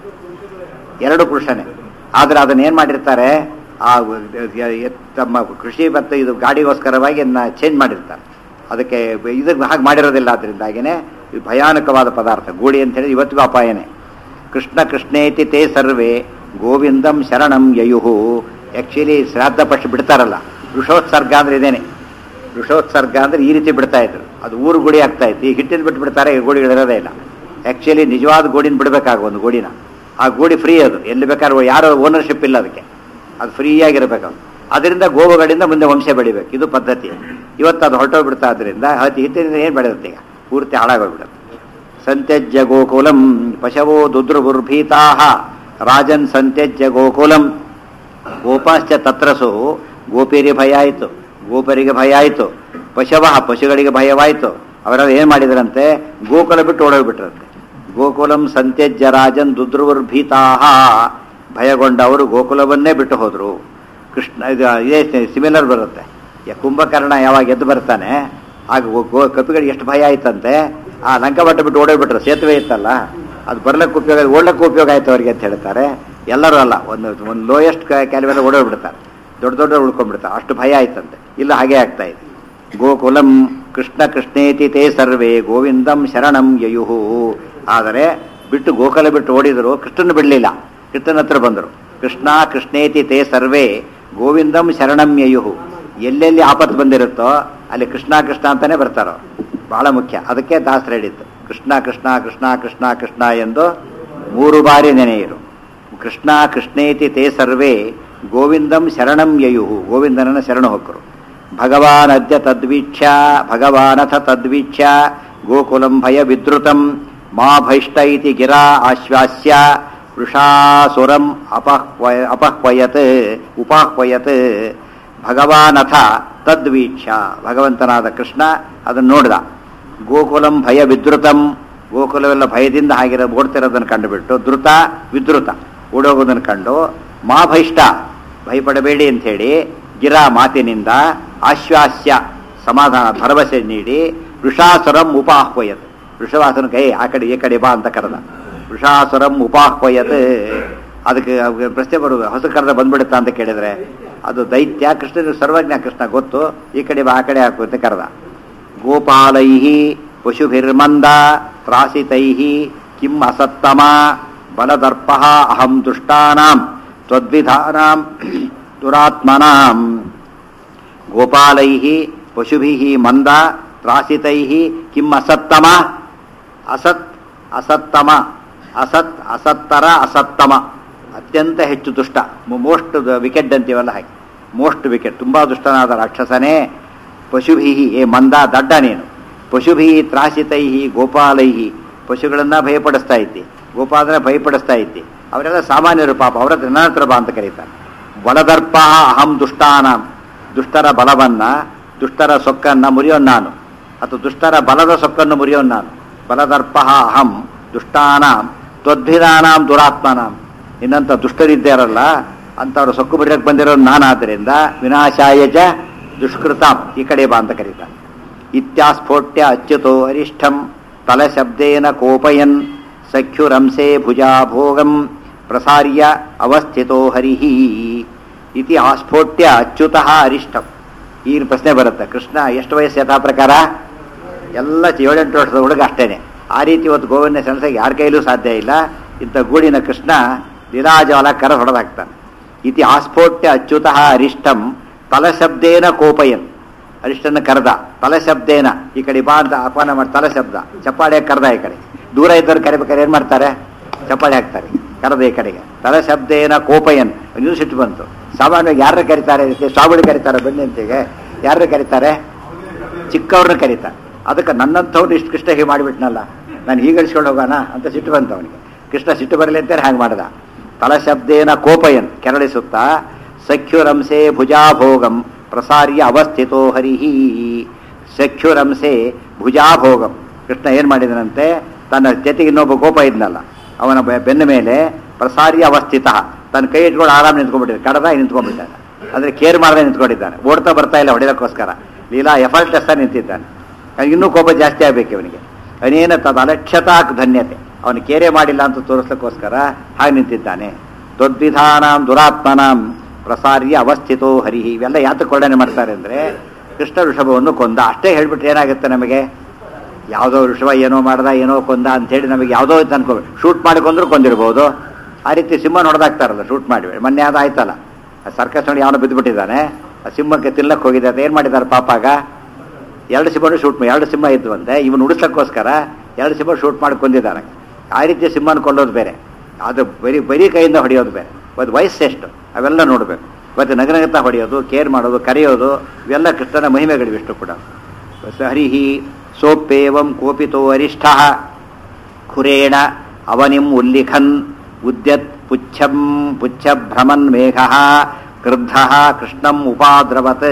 Speaker 1: ಎರಡು ಪುರುಷನೇ ಆದ್ರೆ ಅದನ್ನ ಏನ್ ಮಾಡಿರ್ತಾರೆ ಆ ಎ- ತಮ್ಮ ಕೃಷಿ ಮತ್ತು ಇದು ಗಾಡಿಗೋಸ್ಕರವಾಗಿ ಅದನ್ನ ಚೇಂಜ್ ಮಾಡಿರ್ತಾರೆ ಅದಕ್ಕೆ ಇದಕ್ಕೆ ಹಾಗೆ ಮಾಡಿರೋದಿಲ್ಲ ಅದರಿಂದಾಗಿನೇ ಇದು ಭಯಾನಕವಾದ ಪದಾರ್ಥ ಗೂಡಿ ಅಂತ ಹೇಳಿ ಇವತ್ತಿಗೂ ಅಪಾಯನೇ ಕೃಷ್ಣ ಕೃಷ್ಣೇತಿ ತೇ ಸರ್ವೇ ಗೋವಿಂದಂ ಶರಣಂ ಯಯುಹು ಆ್ಯಕ್ಚುಲಿ ಶ್ರಾದ್ದ ಪಕ್ಷ ಬಿಡ್ತಾರಲ್ಲ ಋಷೋತ್ಸರ್ಗ ಅಂದ್ರೆ ಇದೇನೆ ಋಷೋತ್ಸರ್ಗ ಅಂದ್ರೆ ಈ ರೀತಿ ಬಿಡ್ತಾ ಇದ್ರು ಅದು ಊರು ಗುಡಿ ಆಗ್ತಾ ಇತ್ತು ಈ ಹಿಟ್ಟಿನ ಬಿಟ್ಟು ಬಿಡ್ತಾರೆ ಈ ಗೋಡಿಗಳಿರೋದೇ ಇಲ್ಲ ಆ್ಯಕ್ಚುಲಿ ನಿಜವಾದ ಗೋಡಿನ ಬಿಡಬೇಕಾಗ ಒಂದು ಗೋಡಿನ ಆ ಗೋಡಿ ಫ್ರೀ ಅದು ಎಲ್ಲಿ ಬೇಕಾದ್ರೂ ಯಾರೋ ಓನರ್ಶಿಪ್ ಇಲ್ಲ ಅದಕ್ಕೆ ಅದು ಫ್ರೀಯಾಗಿರ್ಬೇಕು ಅದು ಅದರಿಂದ ಗೋವುಗಳಿಂದ ಮುಂದೆ ವಂಶ ಬೆಳಿಬೇಕು ಇದು ಪದ್ಧತಿ ಇವತ್ತು ಅದು ಹೊರಟೋಗ್ಬಿಡ್ತಾ ಅದರಿಂದ ಅತಿ ಹಿತ್ತಿನಿಂದ ಏನು ಬೆಳೆಯುತ್ತೆ ಈಗ ಪೂರ್ತಿ ಹಾಳಾಗೋಗ್ಬಿಡುತ್ತೆ ಸಂತ್ಯಜ್ಯ ಗೋಕುಲಂ ಪಶವೋ ದುದ್ರುರ್ಭೀತಾ ರಾಜನ್ ಸಂತ್ಯಜ್ಯ ಗೋಕುಲಂ ಗೋಪಾಶ್ಚ ತತ್ರಸು ಗೋಪಿಯರಿಗೆ ಭಯ ಆಯಿತು ಗೋಪರಿಗೆ ಭಯ ಆಯಿತು ಪಶವ ಪಶುಗಳಿಗೆ ಭಯವಾಯಿತು ಅವರೆಲ್ಲ ಏನು ಮಾಡಿದ್ರಂತೆ ಗೋಕುಲ ಬಿಟ್ಟು ಓಡೋಗ್ಬಿಟ್ರಂತೆ ಗೋಕುಲಂ ಸಂತ್ಯಜ್ಯ ರಾಜನ್ ದುದ್ರುರ್ಭೀತಾ ಭಯಗೊಂಡವರು ಗೋಕುಲವನ್ನೇ ಬಿಟ್ಟು ಹೋದರು ಕೃಷ್ಣ ಇದು ಇದೇ ಸಿಮಿಲರ್ ಬರುತ್ತೆ ಯ ಕುಂಭಕರ್ಣ ಯಾವಾಗ ಎದ್ದು ಬರ್ತಾನೆ ಆಗ ಗೋ- ಗೋ ಕಪಿಗಳಿಗೆ ಎಷ್ಟು ಭಯ ಆಯ್ತಂತೆ ಆ ಲಂಕಭಟ್ಟ ಬಿಟ್ಟು ಓಡೋಗ್ಬಿಟ್ರು ಸೇತುವೆ ಇತ್ತಲ್ಲ ಅದು ಬರ್ಲಕ್ಕೆ ಉಪಯೋಗ ಓಡ್ಲಕ್ಕೆ ಉಪಯೋಗ ಆಯ್ತು ಅವರಿಗೆ ಅಂತ ಹೇಳ್ತಾರೆ ಎಲ್ಲರೂ ಅಲ್ಲ ಒಂದು ಒಂದು ಲೋಯೆಸ್ಟ್ ಕ್ಯಾಲಿವೆಲ್ಲ ಓಡೋಗ್ಬಿಡ್ತಾರೆ ದೊಡ್ಡ ದೊಡ್ಡ ಉಳ್ಕೊಂಡ್ಬಿಡ್ತಾರೆ ಅಷ್ಟು ಭಯ ಆಯ್ತಂತೆ ಇಲ್ಲ ಹಾಗೆ ಆಗ್ತಾ ಇದೆ ಗೋಕುಲಂ ಕೃಷ್ಣ ಕೃಷ್ಣೇತಿ ತೇ ಸರ್ವೇ ಗೋವಿಂದಂ ಶರಣಂ ಯಯುಹು ಆದರೆ ಬಿಟ್ಟು ಗೋಕುಲ ಬಿಟ್ಟು ಓಡಿದರು ಕೃಷ್ಣನ ಬಿಡಲಿಲ್ಲ ಕೃಷ್ಣನ ಹತ್ರ ಬಂದರು ಕೃಷ್ಣ ಕೃಷ್ಣೇತಿ ತೇ ಸರ್ವೇ ಗೋವಿಂದಂ ಶರಣಂ ಯಯುಹು ಎಲ್ಲೆಲ್ಲಿ ಆಪತ್ತು ಬಂದಿರುತ್ತೋ ಅಲ್ಲಿ ಕೃಷ್ಣ ಕೃಷ್ಣ ಅಂತಾನೆ ಬರ್ತಾರೋ ಬಹಳ ಮುಖ್ಯ ಅದಕ್ಕೆ ದಾಸರು ಹೇಳಿದ್ದು ಕೃಷ್ಣ ಕೃಷ್ಣ ಕೃಷ್ಣ ಕೃಷ್ಣ ಕೃಷ್ಣ ಎಂದು ಮೂರು ಬಾರಿ ನೆನೆಯಿರು ಕೃಷ್ಣ ಕೃಷ್ಣೇತಿ ತೇ ಸರ್ವೇ ಗೋವಿಂದಂ ಶರಣಂ ಯಯುಹು ಗೋವಿಂದನನ್ನ ಶರಣ ಹೊಕ್ಕರು ಭಗವಾನ್ ಅದ್ಯ ತದ್ವೀಕ್ಷ್ಯ ಭಗವಾನಥ ತದ್ವೀಕ್ಷ್ಯ ಗೋಕುಲಂ ಭಯ ವಿದ್ರುತಂ ಮಾ ಭೈಷ್ಟ ಇತಿ ಗಿರಾ ಆಶ್ವಾಸ್ಯ ವೃಷಾಸುರಂ ಅಪಹ್ವಯ ಅಪಹ್ವಯತ್ ಉಪಾಹ್ವಯತ್ ಭಗವಾನಥ ತದ್ವೀಕ್ಷ್ಯ ಭಗವಂತನಾದ ಕೃಷ್ಣ ಅದನ್ನು ನೋಡಿದ ಗೋಕುಲಂ ಭಯ ವಿದ್ರುತಂ ಗೋಕುಲವೆಲ್ಲ ಭಯದಿಂದ ಆಗಿರೋ ಓಡ್ತಿರೋದನ್ನು ಕಂಡುಬಿಟ್ಟು ಧೃತ ವಿದ್ರುತ ಓಡೋಗೋದನ್ನು ಕಂಡು ಮಾ ಭೈಷ್ಟ ಭಯಪಡಬೇಡಿ ಅಂಥೇಳಿ ಗಿರಾ ಮಾತಿನಿಂದ ಆಶ್ವಾಸ್ಯ ಸಮಾಧಾನ ಭರವಸೆ ನೀಡಿ ವೃಷಾಸುರಂ ಉಪಾಹ್ವಯತ್ ವೃಷವಾಸನ ಕೈ ಆ ಕಡೆ ಈ ಕಡೆ ಬಾ ಅಂತ ಕರೆದ ವೃಷಾಸುರಂ ಉಪಾಹ್ವಯತ್ ಅದಕ್ಕೆ ಅವ್ರಿಗೆ ಪ್ರಶ್ನೆ ಬರುವುದು ಹೊಸ ಕರೆದ ಬಂದ್ಬಿಡುತ್ತಾ ಅಂತ ಕೇಳಿದ್ರೆ ಅದು ದೈತ್ಯ ಕೃಷ್ಣನ ಸರ್ವಜ್ಞ ಕೃಷ್ಣ ಗೊತ್ತು ಈ ಕಡೆ ಬಾ ಆ ಕಡೆ ಹಾಕು ಅಂತ ಕರೆದ ಗೋಪಾಲೈ ಪಶುಭಿರ್ಮಂದ ತ್ರಾಸಿತೈ ಕಿಂ ಅಸತ್ತಮ ಬಲದರ್ಪ ಅಹಂ ದುಷ್ಟಾನಾಂ ತ್ವದ್ವಿಧಾನಾಂ ದುರಾತ್ಮನಾಂ ಗೋಪಾಲೈ ಪಶುಭಿ ಮಂದ ತ್ರಾಸಿತೈ ಕಿಂ ಅಸತ್ತಮ ಅಸತ್ ಅಸತ್ತಮ ಅಸತ್ ಅಸತ್ತರ ಅಸತ್ತಮ ಅತ್ಯಂತ ಹೆಚ್ಚು ದುಷ್ಟ ಮೋಸ್ಟ್ ವಿಕೆಟ್ ಅಂತೀವಲ್ಲ ಹಾಗೆ ಮೋಸ್ಟ್ ವಿಕೆಟ್ ತುಂಬ ದುಷ್ಟನಾದ ರಾಕ್ಷಸನೇ ಪಶುಭಿ ಏ ಮಂದ ದಡ್ಡ ನೀನು ಪಶುಭಿ ತ್ರಾಸಿತೈ ಗೋಪಾಲೈ ಪಶುಗಳನ್ನ ಭಯಪಡಿಸ್ತಾ ಇದ್ದಿ ಗೋಪಾಲನ ಭಯಪಡಿಸ್ತಾ ಇದ್ದಿ ಅವರೆಲ್ಲ ಸಾಮಾನ್ಯರು ಪಾಪ ಅವರ ಹತ್ರ ನನ್ನ ಹತ್ರ ಬಾ ಅಂತ ಕರೀತಾರೆ ಬಲದರ್ಪ ಅಹಂ ದುಷ್ಟಾನಾಂ ದುಷ್ಟರ ಬಲವನ್ನ ದುಷ್ಟರ ಸೊಕ್ಕನ್ನ ಮುರಿಯೋನ್ ನಾನು ಅಥವಾ ದುಷ್ಟರ ಬಲದ ಸೊಕ್ಕನ್ನು ಮುರಿಯೋನ್ ನಾನು ಬಲದರ್ಪ ಅಹಂ ದುಷ್ಟಾನಾಂ ತ್ವದ್ಭಿದಾನಾಂ ದುರಾತ್ಮನಾಂ ಇನ್ನಂತ ದುಷ್ಟರಿದ್ದಾರಲ್ಲ ಅಂತವ್ರ ಸೊಕ್ಕು ಬಿಡಕ್ಕೆ ಬಂದಿರೋ ನಾನಾದ್ದರಿಂದ ವಿನಾಶಾಯ ಚ ದುಷ್ಕೃತಾಂ ಈ ಕಡೆ ಬಾ ಅಂತ ಕರೀತಾನೆ ಇತ್ಯಾಸ್ಫೋಟ್ಯ ಅಚ್ಯುತೋ ಅರಿಷ್ಠಂ ತಲಶಬ್ದೇನ ಕೋಪಯನ್ ಸಖ್ಯುರಂಸೆ ಭುಜಾಭೋಗಂ ಪ್ರಸಾರ್ಯ ಅವಸ್ಥಿತೋ ಹರಿಹಿ ಇತಿ ಆಸ್ಫೋಟ್ಯ ಅಚ್ಯುತಃ ಅರಿಷ್ಟಂ ಈಗ ಪ್ರಶ್ನೆ ಬರುತ್ತೆ ಕೃಷ್ಣ ಎಷ್ಟು ವಯಸ್ಸು ಯಥಾ ಪ್ರಕಾರ ಎಲ್ಲ ಏಳೆಂಟು ವರ್ಷದ ಹುಡುಗ ಅಷ್ಟೇನೆ ಆ ರೀತಿ ಇವತ್ತು ಗೋವಿಂದ ಸೆಣಸಕ್ಕೆ ಯಾರ ಕೈಲೂ ಸಾಧ್ಯ ಇಲ್ಲ ಇಂಥ ಗೂಡಿನ ಕೃಷ್ಣ ಲೀಲಾಜಾಲ ಕರ ಹೊಡೆದಾಕ್ತಾನೆ ಇತಿ ಆಸ್ಫೋಟ್ಯ ಅಚ್ಯುತಃ ಅರಿಷ್ಟಂ ತಲಶಬ್ದೇನ ಕೋಪಯನ್ ಅರಿಷ್ಟನ ಕರೆದ ತಲಶಬ್ದೇನ ಈ ಕಡೆ ಬಾ ಅಂತ ಆಹ್ವಾನ ಮಾಡಿ ತಲಶಬ್ದ ಚಪ್ಪಾಳೆ ಕರೆದ ಈ ಕಡೆ ದೂರ ಇದ್ದವ್ರು ಕರಿಬೇಕಾದ್ರೆ ಏನು ಮಾಡ್ತಾರೆ ಚಪ್ಪಾಳೆ ಹಾಕ್ತಾರೆ ಕರೆದ ಈ ಕಡೆಗೆ ತಲಶಬ್ದೇನ ಕೋಪಯನ್ ಇನ್ನೂ ಸಿಟ್ಟು ಬಂತು ಸಾಮಾನ್ಯವಾಗಿ ಯಾರನ್ನ ಕರೀತಾರೆ ಇದಕ್ಕೆ ಸ್ವಾಮಿಗಳು ಕರೀತಾರೆ ಬನ್ನಿ ಅಂತಿಗೆ ಯಾರನ್ನ ಕರೀತಾರೆ ಚಿಕ್ಕವ್ರನ್ನ ಕರೀತಾರೆ ಅದಕ್ಕೆ ನನ್ನಂಥವ್ನು ಇಷ್ಟು ಕೃಷ್ಣ ಹೀಗೆ ಮಾಡಿಬಿಟ್ನಲ್ಲ ನಾನು ಹೀಗೆ ಇಳಿಸ್ಕೊಂಡು ಹೋಗೋಣ ಅಂತ ಸಿಟ್ಟು ಬಂತು ಅವನಿಗೆ ಕೃಷ್ಣ ಸಿಟ್ಟು ಬರಲಿ ಅಂತಾರೆ ಹಾಗೆ ಮಾಡ್ದ ತಲಶಬ್ದೇನ ಕೋಪಯನ್ ಕೆರಳಿಸುತ್ತಾ ಸಖ್ಯುರಂಸೆ ಭುಜಾಭೋಗಂ ಪ್ರಸಾರ್ಯ ಅವಸ್ಥಿತೋ ಹರಿಹಿ ಸಖ್ಯುರಂಸೆ ಭುಜಾಭೋಗಂ ಕೃಷ್ಣ ಏನು ಮಾಡಿದನಂತೆ ತನ್ನ ಜೊತೆಗೆ ಇನ್ನೊಬ್ಬ ಕೋಪ ಇದ್ನಲ್ಲ ಅವನ ಬೆ- ಬೆನ್ನ ಮೇಲೆ ಪ್ರಸಾರ್ಯ ಅವಸ್ಥಿತ ತನ್ನ ಕೈ ಇಟ್ಕೊಂಡು ಆರಾಮ್ ನಿಂತ್ಕೊಂಡ್ಬಿಟ್ಟಿದ್ದಾನೆ ಕಡದ ನಿಂತ್ಕೊಂಡ್ಬಿಟ್ಟಿದ್ದಾನೆ ಅಂದ್ರೆ ಕೇರ್ ಮಾಡದೆ ನಿಂತ್ಕೊಂಡಿದ್ದಾನೆ ಓಡ್ತಾ ಬರ್ತಾ ಇಲ್ಲ ಹೊಡೆಯೋಕ್ಕೋಸ್ಕರ ಲೀಲಾ ಎಫರ್ಟ್ಲೆಸ್ ನಿಂತಿದ್ದಾನೆ ಅವ್ನಿಗೆ ಇನ್ನೂ ಕೋಪ ಜಾಸ್ತಿ ಆಗ್ಬೇಕು ಇವನಿಗೆ ಅನೇನ ತದ ಅಲಕ್ಷ್ಯತಾ ಧನ್ಯತೆ ಅವನು ಕೇರೆ ಮಾಡಿಲ್ಲ ಅಂತ ತೋರಿಸ್ಲಿಕ್ಕೋಸ್ಕರ ಹಾಗೆ ನಿಂತಿದ್ದಾನೆ ದೊಡ್ವಿಧಾನಾಂ ದುರಾತ್ಮನಾಂ ಪ್ರಸಾರ್ಯ ಅವಸ್ಥಿತೋ ಹರಿಹಿ ಇವೆಲ್ಲ ಯಾತಕ್ಕೆ ಕೊಳ್ಳನೆ ಮಾಡ್ತಾರೆ ಅಂದ್ರೆ ಕೃಷ್ಣ ಋಷಭವನ್ನು ಕೊಂದ ಅಷ್ಟೇ ಹೇಳ್ಬಿಟ್ರೆ ಏನಾಗುತ್ತೆ ನಮಗೆ ಯಾವುದೋ ಋಷಭ ಏನೋ ಮಾಡ್ದ ಏನೋ ಕೊಂದ ಅಂತೇಳಿ ನಮಗೆ ಯಾವುದೋ ಇತ್ತು ಅನ್ಕೋ ಶೂಟ್ ಮಾಡಿ ಕೊಂದ್ರು ಕೊಂದಿರ್ಬೋದು ಆ ರೀತಿ ಸಿಂಹ ಹೊಡೆದಾಕ್ತಾರಲ್ಲ ಶೂಟ್ ಮಾಡಿ ಮೊನ್ನೆ ಅದು ಆಯ್ತಲ್ಲ ಸರ್ಕಸ್ ನೋಡಿ ಯಾವನೋ ಬಿದ್ದುಬಿಟ್ಟಿದ್ದಾನೆ ಆ ಸಿಂಹಕ್ಕೆ ತಿನ್ನಕ್ಕೆ ಹೋಗಿದೆ ಅಂತ ಏನು ಮಾಡಿದ್ದಾರೆ ಪಾಪಾಗ ಎರಡು ಸಿಂಹನು ಶೂಟ್ ಮಾಡಿ ಎರಡು ಸಿಂಹ ಇದ್ವಂತೆ ಇವನು ಉಳಿಸೋಕ್ಕೋಸ್ಕರ ಎರಡು ಸಿಂಹ ಶೂಟ್ ಮಾಡಿ ಕೊಂದಿದ್ದಾನೆ ಆ ರೀತಿ ಸಿಂಹನ ಕೊಲ್ಲೋದು ಬೇರೆ ಅದು ಬರೀ ಬರೀ ಕೈಯಿಂದ ಹೊಡೆಯೋದು ಬೇರೆ ಒಂದು ವಯಸ್ಸೆಷ್ಟು ಅವೆಲ್ಲ ನೋಡಬೇಕು ಮತ್ತು ನಗನಗತ ಹೊಡೆಯೋದು ಕೇರ್ ಮಾಡೋದು ಕರೆಯೋದು ಇವೆಲ್ಲ ಕೃಷ್ಣನ ಮಹಿಮೆಗಳಿವಿಷ್ಟು ಕೂಡ ಹರಿಹಿ ಸೋಪ್ಯೇವಂ ಕೋಪಿತೋ ಅರಿಷ್ಠ ಖುರೇಣ ಅವನಿಂ ಉಲ್ಲಿಖನ್ ಉದ್ಯತ್ ಪುಚ್ಛಂ ಪುಚ್ಛಭ್ರಮನ್ ಮೇಘ ಕ್ರುದ್ಧ ಕೃಷ್ಣಂ ಉಪಾದ್ರವತ್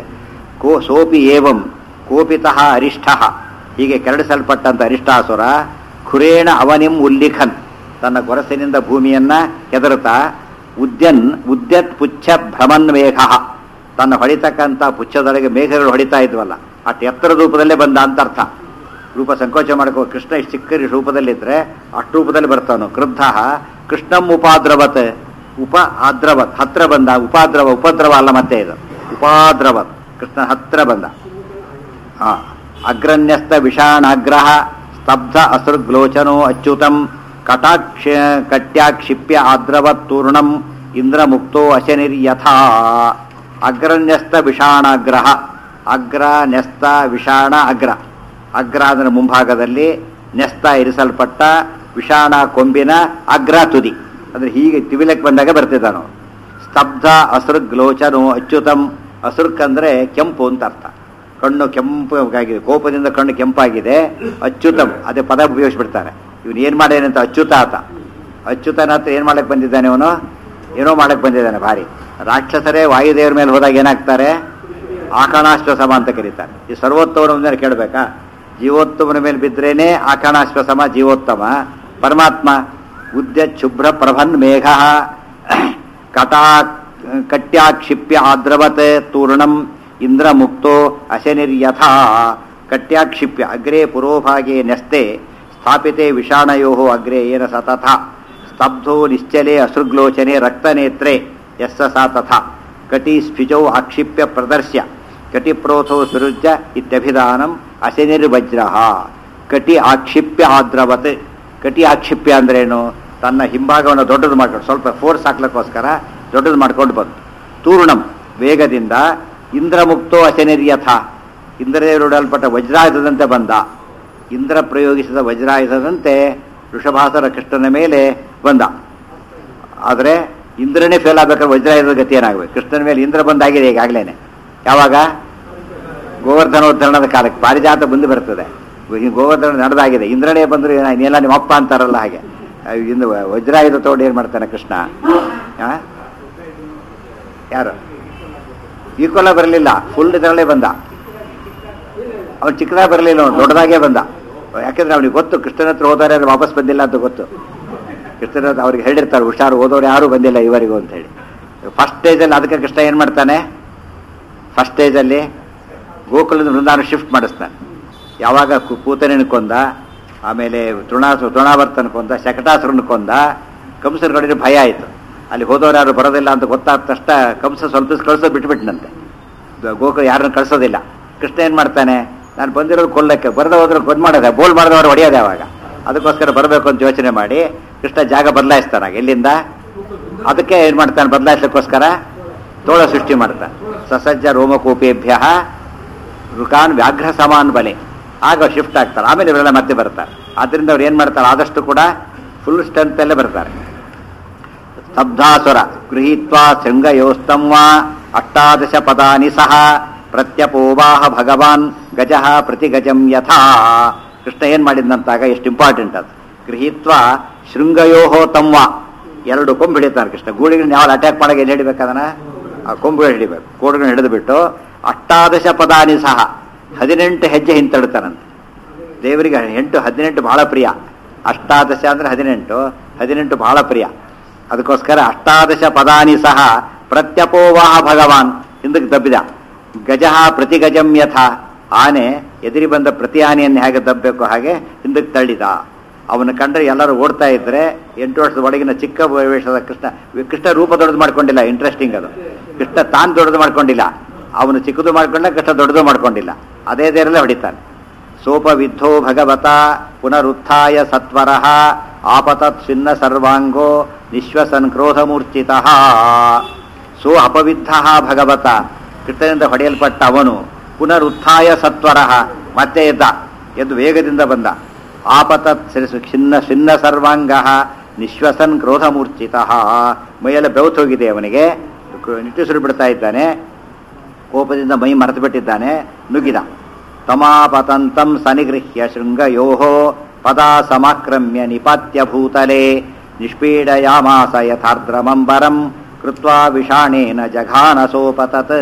Speaker 1: ಕೋ ಸೋಪಿ ಏವಂ ಕೋಪಿತಃ ಅರಿಷ್ಠ ಹೀಗೆ ಕೆರಳಿಸಲ್ಪಟ್ಟಂತ ಅರಿಷ್ಟಾಸುರ ಖುರೇಣ ಅವನಿಂ ಉಲ್ಲಿಖನ್ ತನ್ನ ಗೊರಸಿನಿಂದ ಭೂಮಿಯನ್ನ ಕೆದರುತ್ತಾ ಉದ್ಯನ್ ಉದ್ಯತ್ ಪುಚ್ಛ ಭ್ರಮನ್ ಮೇಘ ತನ್ನ ಹೊಡಿತಕ್ಕಂಥ ಪುಚ್ಛದೊಳಗೆ ಮೇಘಗಳು ಹೊಡಿತಾ ಇದ್ವಲ್ಲ ಅಷ್ಟು ಎತ್ತರ ರೂಪದಲ್ಲೇ ಬಂದ ಅಂತ ಅರ್ಥ ರೂಪ ಸಂಕೋಚ ಮಾಡ್ಕೋ ಕೃಷ್ಣ ಇಷ್ಟು ಚಿಕ್ಕ ರೂಪದಲ್ಲಿದ್ರೆ ಅಷ್ಟು ರೂಪದಲ್ಲಿ ಬರ್ತಾನು ಕ್ರುದ್ಧ ಕೃಷ್ಣಂ ಉಪಾದ್ರವತ್ ಉಪ ಆದ್ರವತ್ ಹತ್ರ ಬಂದ ಉಪಾದ್ರವ ಉಪದ್ರವ ಅಲ್ಲ ಮತ್ತೆ ಇದು ಉಪಾದ್ರವತ್ ಕೃಷ್ಣ ಹತ್ರ ಬಂದ ಹಾ ಅಗ್ರನ್ಯಸ್ತ ವಿಷಾಣಾಗ್ರಹ ಸ್ತಬ್ಧ ಅಸೃಗ್ಲೋಚನೋ ಅಚ್ಯುತಂ ಕಟಾಕ್ಷ ಕಟ್ಯಾಕ್ಷಿಪ್ಯ ಆದ್ರವತ್ ತೂರ್ಣಂ ಇಂದ್ರಮುಕ್ತೋ ಅಶನಿರ್ಯಥಾ ಅಗ್ರನ್ಯಸ್ತ ವಿಷಾಣಾಗ್ರಹ ಅಗ್ರ ನ್ಯಸ್ತ ವಿಷಾಣ ಅಗ್ರ ಅಗ್ರ ಅಂದ್ರೆ ಮುಂಭಾಗದಲ್ಲಿ ನ್ಯಸ್ತ ಇರಿಸಲ್ಪಟ್ಟ ವಿಷಾಣ ಕೊಂಬಿನ ಅಗ್ರ ತುದಿ ಅಂದ್ರೆ ಹೀಗೆ ತಿವಿಲಕ್ಕೆ ಬಂದಾಗ ಬರ್ತಿದ್ದಾನು ಸ್ತಬ್ಧ ಅಸೃಗ್ಲೋಚನೋ ಅಚ್ಯುತಂ ಅಸೃಕ್ ಅಂದ್ರೆ ಕೆಂಪು ಅಂತ ಅರ್ಥ ಕಣ್ಣು ಕೆಂಪಾಗಿದೆ ಕೋಪದಿಂದ ಕಣ್ಣು ಕೆಂಪಾಗಿದೆ ಅಚ್ಯುತಂ ಅದೇ ಪದ ಉಪಯೋಗಿಸ್ಬಿಡ್ತಾರೆ ಇವನು ಏನ್ ಮಾಡ್ಯಾನಂತ ಅಚ್ಯುತ ಆತ ಅಚ್ಯುತನ ಹತ್ರ ಏನ್ ಮಾಡಕ್ ಬಂದಿದ್ದಾನೆ ಅವನು ಏನೋ ಮಾಡಕ್ ಬಂದಿದ್ದಾನೆ ಭಾರಿ ರಾಕ್ಷಸರೇ ವಾಯುದೇವರ ಮೇಲೆ ಹೋದಾಗ ಏನಾಗ್ತಾರೆ ಆಕಣಾಶ್ವಸಮ ಅಂತ ಕರೀತಾರೆ ಈ ಸರ್ವೋತ್ತಮನ ಮುಂದೆ ಕೇಳಬೇಕಾ ಜೀವೋತ್ತಮನ ಮೇಲೆ ಬಿದ್ರೇನೆ ಆಕಣಾಶ್ವಸಮ ಜೀವೋತ್ತಮ ಪರಮಾತ್ಮ ಉದ್ಯ ಶುಭ್ರ ಪ್ರಭನ್ ಮೇಘ ಕಟಾ ಕಟ್ಯಾಕ್ಷಿಪ್ಯ ಆದ್ರವತ್ ತೂರ್ಣಂ ಇಂದ್ರ ಮುಕ್ತೋ ಅಶನಿರ್ಯಥಾ ಕಟ್ಯಾಕ್ಷಿಪ್ಯ ಅಗ್ರೆ ಪುರೋಭಾಗೆ ನ್ಯಸ್ತೆ ಸ್ಥಾಪಿತೆ ವಿಷಾಣಯೋ ಅಗ್ರೆ ಏನ ಸ ತಥಾ ಸ್ತಬ್ಧೋ ನಿಶ್ಚಲೆ ಅಸೃಗ್ಲೋಚನೆ ರಕ್ತನೇತ್ರೆ ಯಸ್ಸ ಸಾ ತಥಾ ಕಟಿ ಸ್ಫಿಜೌ ಆಕ್ಷಿಪ್ಯ ಪ್ರದರ್ಶ್ಯ ಕಟಿಪ್ರೋಥೋ ಸುರುಜ್ಯ ಇತ್ಯಭಿಧಾನಂ ಅಶನಿರ್ವಜ್ರ ಕಟಿ ಆಕ್ಷಿಪ್ಯ ಆದ್ರವತ್ ಕಟಿ ಆಕ್ಷಿಪ್ಯ ಅಂದ್ರೇನು ತನ್ನ ಹಿಂಭಾಗವನ್ನು ದೊಡ್ಡದು ಮಾಡ್ಕೊಂಡು ಸ್ವಲ್ಪ ಫೋರ್ಸ್ ಹಾಕ್ಲಿಕ್ಕೋಸ್ಕರ ದೊಡ್ಡದು ಮಾಡ್ಕೊಂಡು ಬಂತು ತೂರ್ಣಂ ವೇಗದಿಂದ ಇಂದ್ರಮುಕ್ತೋ ಅಶನಿರ್ಯಥ ಇಂದ್ರದೇವರುಡಲ್ಪಟ್ಟ ವಜ್ರಾಯುಧದಂತೆ ಬಂದ ಇಂದ್ರ ಪ್ರಯೋಗಿಸಿದ ವಜ್ರಾಯುಧದಂತೆ ವೃಷಭಾಸರ ಕೃಷ್ಣನ ಮೇಲೆ ಬಂದ ಆದರೆ ಇಂದ್ರನೇ ಫೇಲ್ ಆಗ್ಬೇಕಾದ್ರೆ ವಜ್ರಾಯುಧದ ಗತಿ ಏನಾಗಬೇಕು ಕೃಷ್ಣನ ಮೇಲೆ ಇಂದ್ರ ಬಂದಾಗಿದೆ ಈಗಾಗಲೇ ಯಾವಾಗ ಗೋವರ್ಧನೋದ್ಧರಣದ ಕಾಲಕ್ಕೆ ಪಾರಿಜಾತ ಬಂದು ಬರ್ತದೆ ಈ ಗೋವರ್ಧನ ನಡೆದಾಗಿದೆ ಇಂದ್ರನೇ ಬಂದ್ರೆ ಏನ- ಇನ್ನೆಲ್ಲ ನಿಮ್ಮ ಅಪ್ಪ ಅಂತಾರಲ್ಲ ಹಾಗೆ ಆ, ಇಂದು ವಜ್ರಾಯುಧ ತಗೊಂಡು ಏನು ಮಾಡ್ತಾನೆ ಕೃಷ್ಣ ಆ? ಯಾರು ಈಕ್ವಲ ಬರಲಿಲ್ಲ ಫುಲ್ ಇದರಲ್ಲೇ ಬಂದ ಅವನು ಚಿಕ್ಕದಾಗ ಬರಲಿಲ್ಲ ಅವನು ದೊಡ್ಡದಾಗೇ ಬಂದ ಯಾಕೆಂದ್ರೆ ಅವನಿಗೆ ಗೊತ್ತು ಕೃಷ್ಣನ ಹತ್ರ ಹೋದರೆ ಅದು ವಾಪಸ್ ಬಂದಿಲ್ಲ ಅಂತ ಗೊತ್ತು ಕೃಷ್ಣನ ಹತ್ರ ಅವ್ರಿಗೆ ಹೇಳಿರ್ತಾರೆ ಹುಷಾರು ಓದೋರು ಯಾರೂ ಬಂದಿಲ್ಲ ಇವರಿಗೂ ಅಂತ ಹೇಳಿ ಫಸ್ಟ್ ಸ್ಟೇಜಲ್ಲಿ ಅದಕ್ಕೆ ಕೃಷ್ಣ ಏನು ಮಾಡ್ತಾನೆ ಫಸ್ಟ್ ಸ್ಟೇಜಲ್ಲಿ ಗೋಕುಲದ ವೃಂದಾವನ ಶಿಫ್ಟ್ ಮಾಡಿಸ್ತಾನೆ ಯಾವಾಗ ಕು- ಕೂತನೇನ ಕೊಂದ ಆಮೇಲೆ ತೃಣಾಸು ತೃಣಾವರ್ತನ ಕೊಂದ ಶಕಟಾಸುರನ ಕೊಂದ ಕಂಸನ ಕಡೆ ಭಯ ಆಯಿತು ಅಲ್ಲಿ ಹೋದವ್ರು ಯಾರು ಬರೋದಿಲ್ಲ ಅಂತ ಗೊತ್ತಾದ ತಕ್ಷಣ ಕಂಸ ಸ್ವಲ್ಪ ದಿವ್ಸ ಕಳ್ಸೋದು ಬಿಟ್ಬಿಟ್ನಂತೆ ಗೋಕುಲ ಯಾರನ್ನು ಕಳ್ಸೋದಿಲ್ಲ ಕೃಷ್ಣ ಏನು ಮಾಡ್ತಾನೆ ನಾನು ಬಂದಿರೋದು ಕೊಲ್ಲಕ್ಕೆ ಬರದೆ ಹೋದ್ರೆ ಕೊಂದು ಮಾಡೋದೆ ಬೋಲ್ ಮಾಡಿದವರು ಹೊಡೆಯೋದೆ ಅವಾಗ ಅದಕ್ಕೋಸ್ಕರ ಬರಬೇಕು ಅಂತ ಯೋಚನೆ ಮಾಡಿ ಕೃಷ್ಣ ಜಾಗ ಬದಲಾಯಿಸ್ತಾನಾಗ ಎಲ್ಲಿಂದ ಅದಕ್ಕೆ ಏನು ಮಾಡ್ತಾನೆ ಬದಲಾಯಿಸ್ಲಿಕ್ಕೋಸ್ಕರ ತೋಳ ಸೃಷ್ಟಿ ಮಾಡ್ತಾನೆ ಸಸಜ್ಜ ರೋಮಕೂಪೇಭ್ಯ ಋಕಾನ್ ವ್ಯಾಘ್ರ ಸಮಾನ್ ಬಲೆ ಆಗ ಶಿಫ್ಟ್ ಆಗ್ತಾರೆ ಆಮೇಲೆ ಇವರೆಲ್ಲ ಮತ್ತೆ ಬರ್ತಾರೆ ಆದ್ರಿಂದ ಅವ್ರು ಏನು ಮಾಡ್ತಾರೆ ಆದಷ್ಟು ಕೂಡ ಫುಲ್ ಸ್ಟ್ರೆಂತಲ್ಲೇ ಬರ್ತಾರೆ ಸ್ತಬ್ಧಾಸುರ ಗೃಹೀತ್ವಾ ಶೃಂಗಯೋಸ್ತಂವ ಅಷ್ಟಾದಶ ಪದಾನಿ ಸಹ ಪ್ರತ್ಯಪೋವಾಹ ಭಗವಾನ್ ಗಜಃ ಪ್ರತಿ ಗಜಂ ಯಥಾ ಕೃಷ್ಣ ಏನ್ ಮಾಡಿದ್ನಂತಾಗ ಎಷ್ಟು ಇಂಪಾರ್ಟೆಂಟ್ ಅದು ಗೃಹೀತ್ವ ಶೃಂಗಯೋಹೋ ತಮ್ವ ಎರಡು ಕೊಂಬು ಹಿಡಿತಾನೆ ಕೃಷ್ಣ ಗೂಳಿಗಳನ್ನ ಯಾವ ಅಟ್ಯಾಕ್ ಮಾಡಕ್ಕೆ ಎಲ್ಲಿ ಹಿಡಿಬೇಕು ಅದನ್ನ ಆ ಕೊಂಬುಗಳು ಹಿಡಿಬೇಕು ಕೋಡುಗಳನ್ನ ಹಿಡಿದು ಬಿಟ್ಟು ಅಷ್ಟಾದಶ ಪದಾನಿ ಸಹ ಹದಿನೆಂಟು ಹೆಜ್ಜೆ ಹಿಂತಡ್ತಾನಂತೆ ದೇವರಿಗೆ ಎಂಟು ಹದಿನೆಂಟು ಬಹಳ ಪ್ರಿಯ ಅಷ್ಟಾದಶ ಅಂದ್ರೆ ಹದಿನೆಂಟು ಹದಿನೆಂಟು ಬಹಳ ಪ್ರಿಯ ಅದಕ್ಕೋಸ್ಕರ ಅಷ್ಟಾದಶ ಪದಾನಿ ಸಹ ಪ್ರತ್ಯಪೋವಾಹ ಭಗವಾನ್ ಹಿಂದಕ್ಕೆ ದಬ್ಬಿದ ಗಜಃ ಪ್ರತಿ ಗಜಂ ಯಥ ಆನೆ ಎದುರಿ ಬಂದ ಪ್ರತಿ ಆನೆಯನ್ನು ಹೇಗೆ ದಬ್ಬಬೇಕು ಹಾಗೆ ಹಿಂದಕ್ಕೆ ತಳ್ಳಿದ ಅವನ ಕಂಡ್ರೆ ಎಲ್ಲರೂ ಓಡ್ತಾ ಇದ್ರೆ ಎಂಟು ವರ್ಷದ ಒಳಗಿನ ಚಿಕ್ಕ ವೇಷದ ಕೃಷ್ಣ ಕೃಷ್ಣ ರೂಪ ದೊಡ್ಡದು ಮಾಡ್ಕೊಂಡಿಲ್ಲ ಇಂಟ್ರೆಸ್ಟಿಂಗ್ ಅದು ಕೃಷ್ಣ ತಾನು ದೊಡ್ಡದು ಮಾಡ್ಕೊಂಡಿಲ್ಲ ಅವನು ಚಿಕ್ಕದು ಮಾಡ್ಕೊಂಡ ಕೃಷ್ಣ ದೊಡ್ಡದು ಮಾಡ್ಕೊಂಡಿಲ್ಲ ಅದೇ ದೇರಲ್ಲೇ ಹೊಡಿತಾನೆ ಸೋಪವಿದ್ಧೋ ಭಗವತ ಪುನರುತ್ಥಾಯ ಸತ್ವರಃ ಆಪತತ್ ಚಿನ್ನ ಸರ್ವಾಂಗೋ ನಿಶ್ವಸನ್ ಕ್ರೋಧಮೂರ್ಛಿತ ಸೋ ಅಪವಿದ್ಧ ಭಗವತ ಕೃಷ್ಣನಿಂದ ಹೊಡೆಯಲ್ಪಟ್ಟ ಅವನು ಪುನರುತ್ಥಾಯ ಸತ್ವರಃ ಮತ್ತೆ ಎದ್ದ ಎದ್ದು ವೇಗದಿಂದ ಬಂದ ಆಪತತ್ ಖಿನ್ನ ಚಿನ್ನ ಸರ್ವಾಂಗ ನಿಶ್ವಸನ್ ಕ್ರೋಧಮೂರ್ಛಿತ ಮೈಯೆಲ್ಲ ಬೆವತ್ತು ಹೋಗಿದೆ ಅವನಿಗೆ ನಿಟ್ಟುಸಿರು ಬಿಡ್ತಾ ಇದ್ದಾನೆ ಕೋಪದಿಂದ ಮೈ ಮರೆತು ಬಿಟ್ಟಿದ್ದಾನೆ ನುಗ್ಗಿದ ತಮಾಪತಂತಂ ಸನಿಗೃಹ್ಯ ಶೃಂಗಯೋ ಪದಾ ಸಮಾಕ್ರಮ್ಯ ನಿಪಾತ್ಯ ಭೂತಲೆ ನಿಷ್ಪೀಡಯಾಮಾಸ ಯಥಾರ್ದ್ರಮಂಬರಂ ಕೃತ್ವಾ ವಿಷಾಣೇನ ಜಘಾನಸೋಪತತ್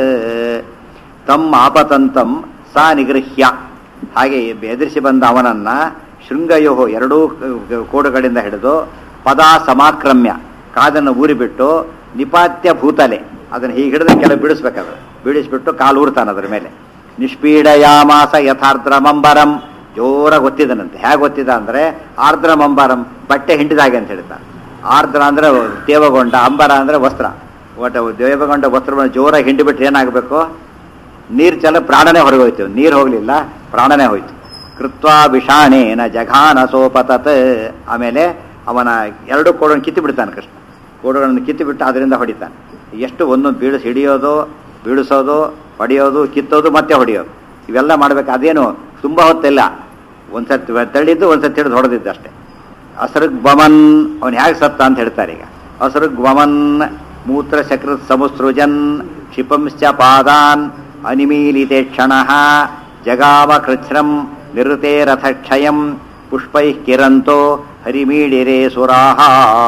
Speaker 1: ತಮ್ ಆಪತಂತಂ ಸಾ ನಿಗೃಹ್ಯ ಹಾಗೆ ಎದುರಿಸಿ ಬಂದ ಅವನನ್ನ ಶೃಂಗಯೋ ಎರಡೂ ಕೋಡುಗಳಿಂದ ಹಿಡಿದು ಪದ ಸಮಾಕ್ರಮ್ಯ ಕಾದನ್ನು ಊರಿಬಿಟ್ಟು ನಿಪಾತ್ಯ ಭೂತಲೆ ಅದನ್ನು ಹೀಗೆ ಹಿಡಿದು ಕೆಲವು ಬಿಡಿಸ್ಬೇಕಾದ್ರೆ ಬಿಡಿಸ್ಬಿಟ್ಟು ಕಾಲು ಊರ್ತಾನೆ ಅದರ ಮೇಲೆ ನಿಷ್ಪೀಡಯಾಮಾಸ ಯಥಾರ್ದ್ರ ಮಂಬರಂ ಜೋರ ಗೊತ್ತಿದನಂತೆ ಹೇಗೆ ಗೊತ್ತಿದ ಅಂದ್ರೆ ಆರ್ದ್ರ ಮಂಬರಂ ಬಟ್ಟೆ ಹಿಂಡಿದಾಗೆ ಅಂತ ಹೇಳ್ತಾರೆ ಆರ್ದ್ರ ಅಂದ್ರೆ ದೇವಗೊಂಡ ಅಂಬರ ಅಂದ್ರೆ ವಸ್ತ್ರ ಒಟ್ಟು ದೇವಗೊಂಡ ವಸ್ತ್ರವನ್ನು ಜೋರಾಗಿ ಹಿಂಡಿಬಿಟ್ರೆ ಏನಾಗಬೇಕು ನೀರು ಚೆಲ್ಲ ಪ್ರಾಣನೇ ಹೊರಗೆ ಹೋಯ್ತು ನೀರು ಹೋಗಲಿಲ್ಲ ಪ್ರಾಣನೇ ಹೋಯ್ತು ಕೃತ್ವಾ ವಿಷಾಣೇನ ಜಘಾನ ಸೋಪತತ್ ಆಮೇಲೆ ಅವನ ಎರಡು ಕೋಡನ್ನು ಕಿತ್ತು ಬಿಡ್ತಾನೆ ಕೃಷ್ಣ ಕೋಡುಗಳನ್ನು ಕಿತ್ತು ಬಿಟ್ಟು ಅದರಿಂದ ಹೊಡಿತಾನೆ ಎಷ್ಟು ಒಂದೊಂದು ಬೀಳಿಸಿ ಹಿಡಿಯೋದು ಬೀಳಿಸೋದು ಹೊಡೆಯೋದು ಕಿತ್ತೋದು ಮತ್ತೆ ಹೊಡೆಯೋದು ಇವೆಲ್ಲ ಮಾಡ್ಬೇಕು ಅದೇನು ತುಂಬ ಹೊತ್ತಿಲ್ಲ ಒಂದ್ಸತಿ ತಳ್ಳಿದ್ದು ಒಂದ್ಸತಿ ಹಿಡಿದು ಹೊಡೆದಿದ್ದು ಅಷ್ಟೇ ಅಸೃಗ್ ಬಮನ್ ಅವನು ಹೇಗೆ ಸತ್ತ ಅಂತ ಹೇಳ್ತಾರೆ ಈಗ ಅಸೃಗ್ ಬಮನ್ ಮೂತ್ರ ಸಕೃತ್ ಸಮುಸೃಜನ್ ಕ್ಷಿಪಂಶ್ಚ ಪಾದಾನ್ ಅನಿಮೀಲಿತೆ ಕ್ಷಣ ಜಗಾಮ ಕೃಚ್ಛ್ರಂ ನಿವೃತೆ ರಥಕ್ಷಯಂ ಪುಷ್ಪೈ ಕಿರಂತೋ ಹರಿಮೀಡಿರೆ ಸುರಾಹ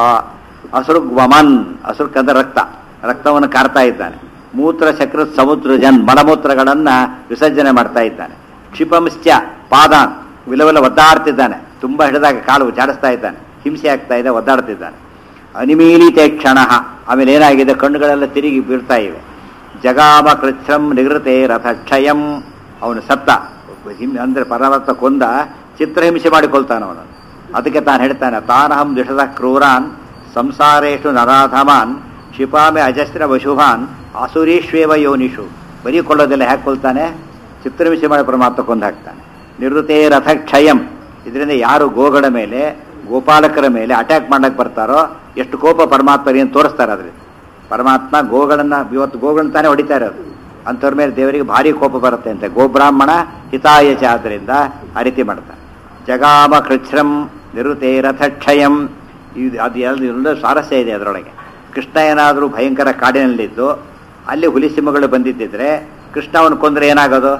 Speaker 1: ಅಸೃಗ್ವಮನ್ ಅಸೃಕ್ ಅಂದ್ರೆ ರಕ್ತ ರಕ್ತವನ್ನು ಕಾರ್ತಾ ಇದ್ದಾನೆ ಮೂತ್ರ ಸಕೃತ್ ಸಮುದ್ರ ಜನ್ ಮಲಮೂತ್ರಗಳನ್ನ ವಿಸರ್ಜನೆ ಮಾಡ್ತಾ ಇದ್ದಾನೆ ಕ್ಷಿಪಂಶ್ಚ ಪಾದಾನ್ ವಿಲವಿಲ ಒದ್ದಾಡ್ತಿದ್ದಾನೆ ತುಂಬಾ ಹಿಡಿದಾಗ ಕಾಲು ಜಾಡಿಸ್ತಾ ಇದ್ದಾನೆ ಹಿಂಸೆ ಆಗ್ತಾ ಇದೆ ಒದ್ದಾಡ್ತಿದ್ದಾನೆ ಅನಿಮೀಲಿತೆ ಕ್ಷಣ ಆಮೇಲೆ ಏನಾಗಿದೆ ಕಣ್ಣುಗಳೆಲ್ಲ ತಿರುಗಿ ಬೀಳ್ತಾ ಇವೆ ಜಗಾಮ ಕೃಚ್ಛ್ರಂ ನಿವೃತೆ ರಥಕ್ಷಯಂ ಅವನು ಸತ್ತ ಹಿಂ ಅಂದ್ರೆ ಪರವರ್ತ ಕೊಂದ ಚಿತ್ರಹಿಂಸೆ ಮಾಡಿಕೊಳ್ತಾನ ಅವನು ಅದಕ್ಕೆ ತಾನು ಹೇಳ್ತಾನೆ ತಾನಹಂ ದ್ವಿಷದ ಕ್ರೂರಾನ್ ಸಂಸಾರೇಶು ನರಾಧಮಾನ್ ಕ್ಷಿಪಾಮೆ ಅಜಸ್ರ ವಶುಭಾನ್ ಅಸುರೀಶ್ವೇವ ಯೋನಿಷು ಬರೀ ಕೊಳ್ಳೋದೆಲ್ಲ ಹ್ಯಾಕ್ ಕೊಲ್ತಾನೆ ಚಿತ್ರಹಿಂಸೆ ಮಾಡಿ ಪರಮಾತ್ಮ ಕೊಂದು ಹಾಕ್ತಾನೆ ನಿವೃತ್ತೇ ರಥಕ್ಷಯಂ ಇದರಿಂದ ಯಾರು ಗೋಗಳ ಮೇಲೆ ಗೋಪಾಲಕರ ಮೇಲೆ ಅಟ್ಯಾಕ್ ಮಾಡಕ್ಕೆ ಬರ್ತಾರೋ ಎಷ್ಟು ಕೋಪ ಪರಮಾತ್ಮ ಏನು ತೋರಿಸ್ತಾರೆ ಅದ್ರಿಂದ ಪರಮಾತ್ಮ ಗೋಗಳನ್ನ ಇವತ್ತು ಗೋಗಳನ್ನ ತಾನೇ ಹೊಡಿತಾ ಇರೋದು ಅಂಥವ್ರ ಮೇಲೆ ದೇವರಿಗೆ ಭಾರಿ ಕೋಪ ಬರುತ್ತೆ ಅಂತೆ ಗೋಬ್ರಾಹ್ಮಣ ಹಿತಾಯಚ ಆದ್ದರಿಂದ ಆ ರೀತಿ ಮಾಡ್ತಾರೆ ಜಗಾಮ ಕೃಚ್ಛ್ರಂ ನಿರುತೆ ರಥಕ್ಷಯಂ ಇದು ಅದು ಎಲ್ಲ ಎಲ್ಲ ಸ್ವಾರಸ್ಯ ಇದೆ ಅದರೊಳಗೆ ಕೃಷ್ಣ ಏನಾದರೂ ಭಯಂಕರ ಕಾಡಿನಲ್ಲಿದ್ದು ಅಲ್ಲಿ ಹುಲಿ ಸಿಂಹಗಳು ಬಂದಿದ್ದಿದ್ರೆ ಕೃಷ್ಣ ಅವನು ಕೊಂದ್ರೆ ಏನಾಗೋದು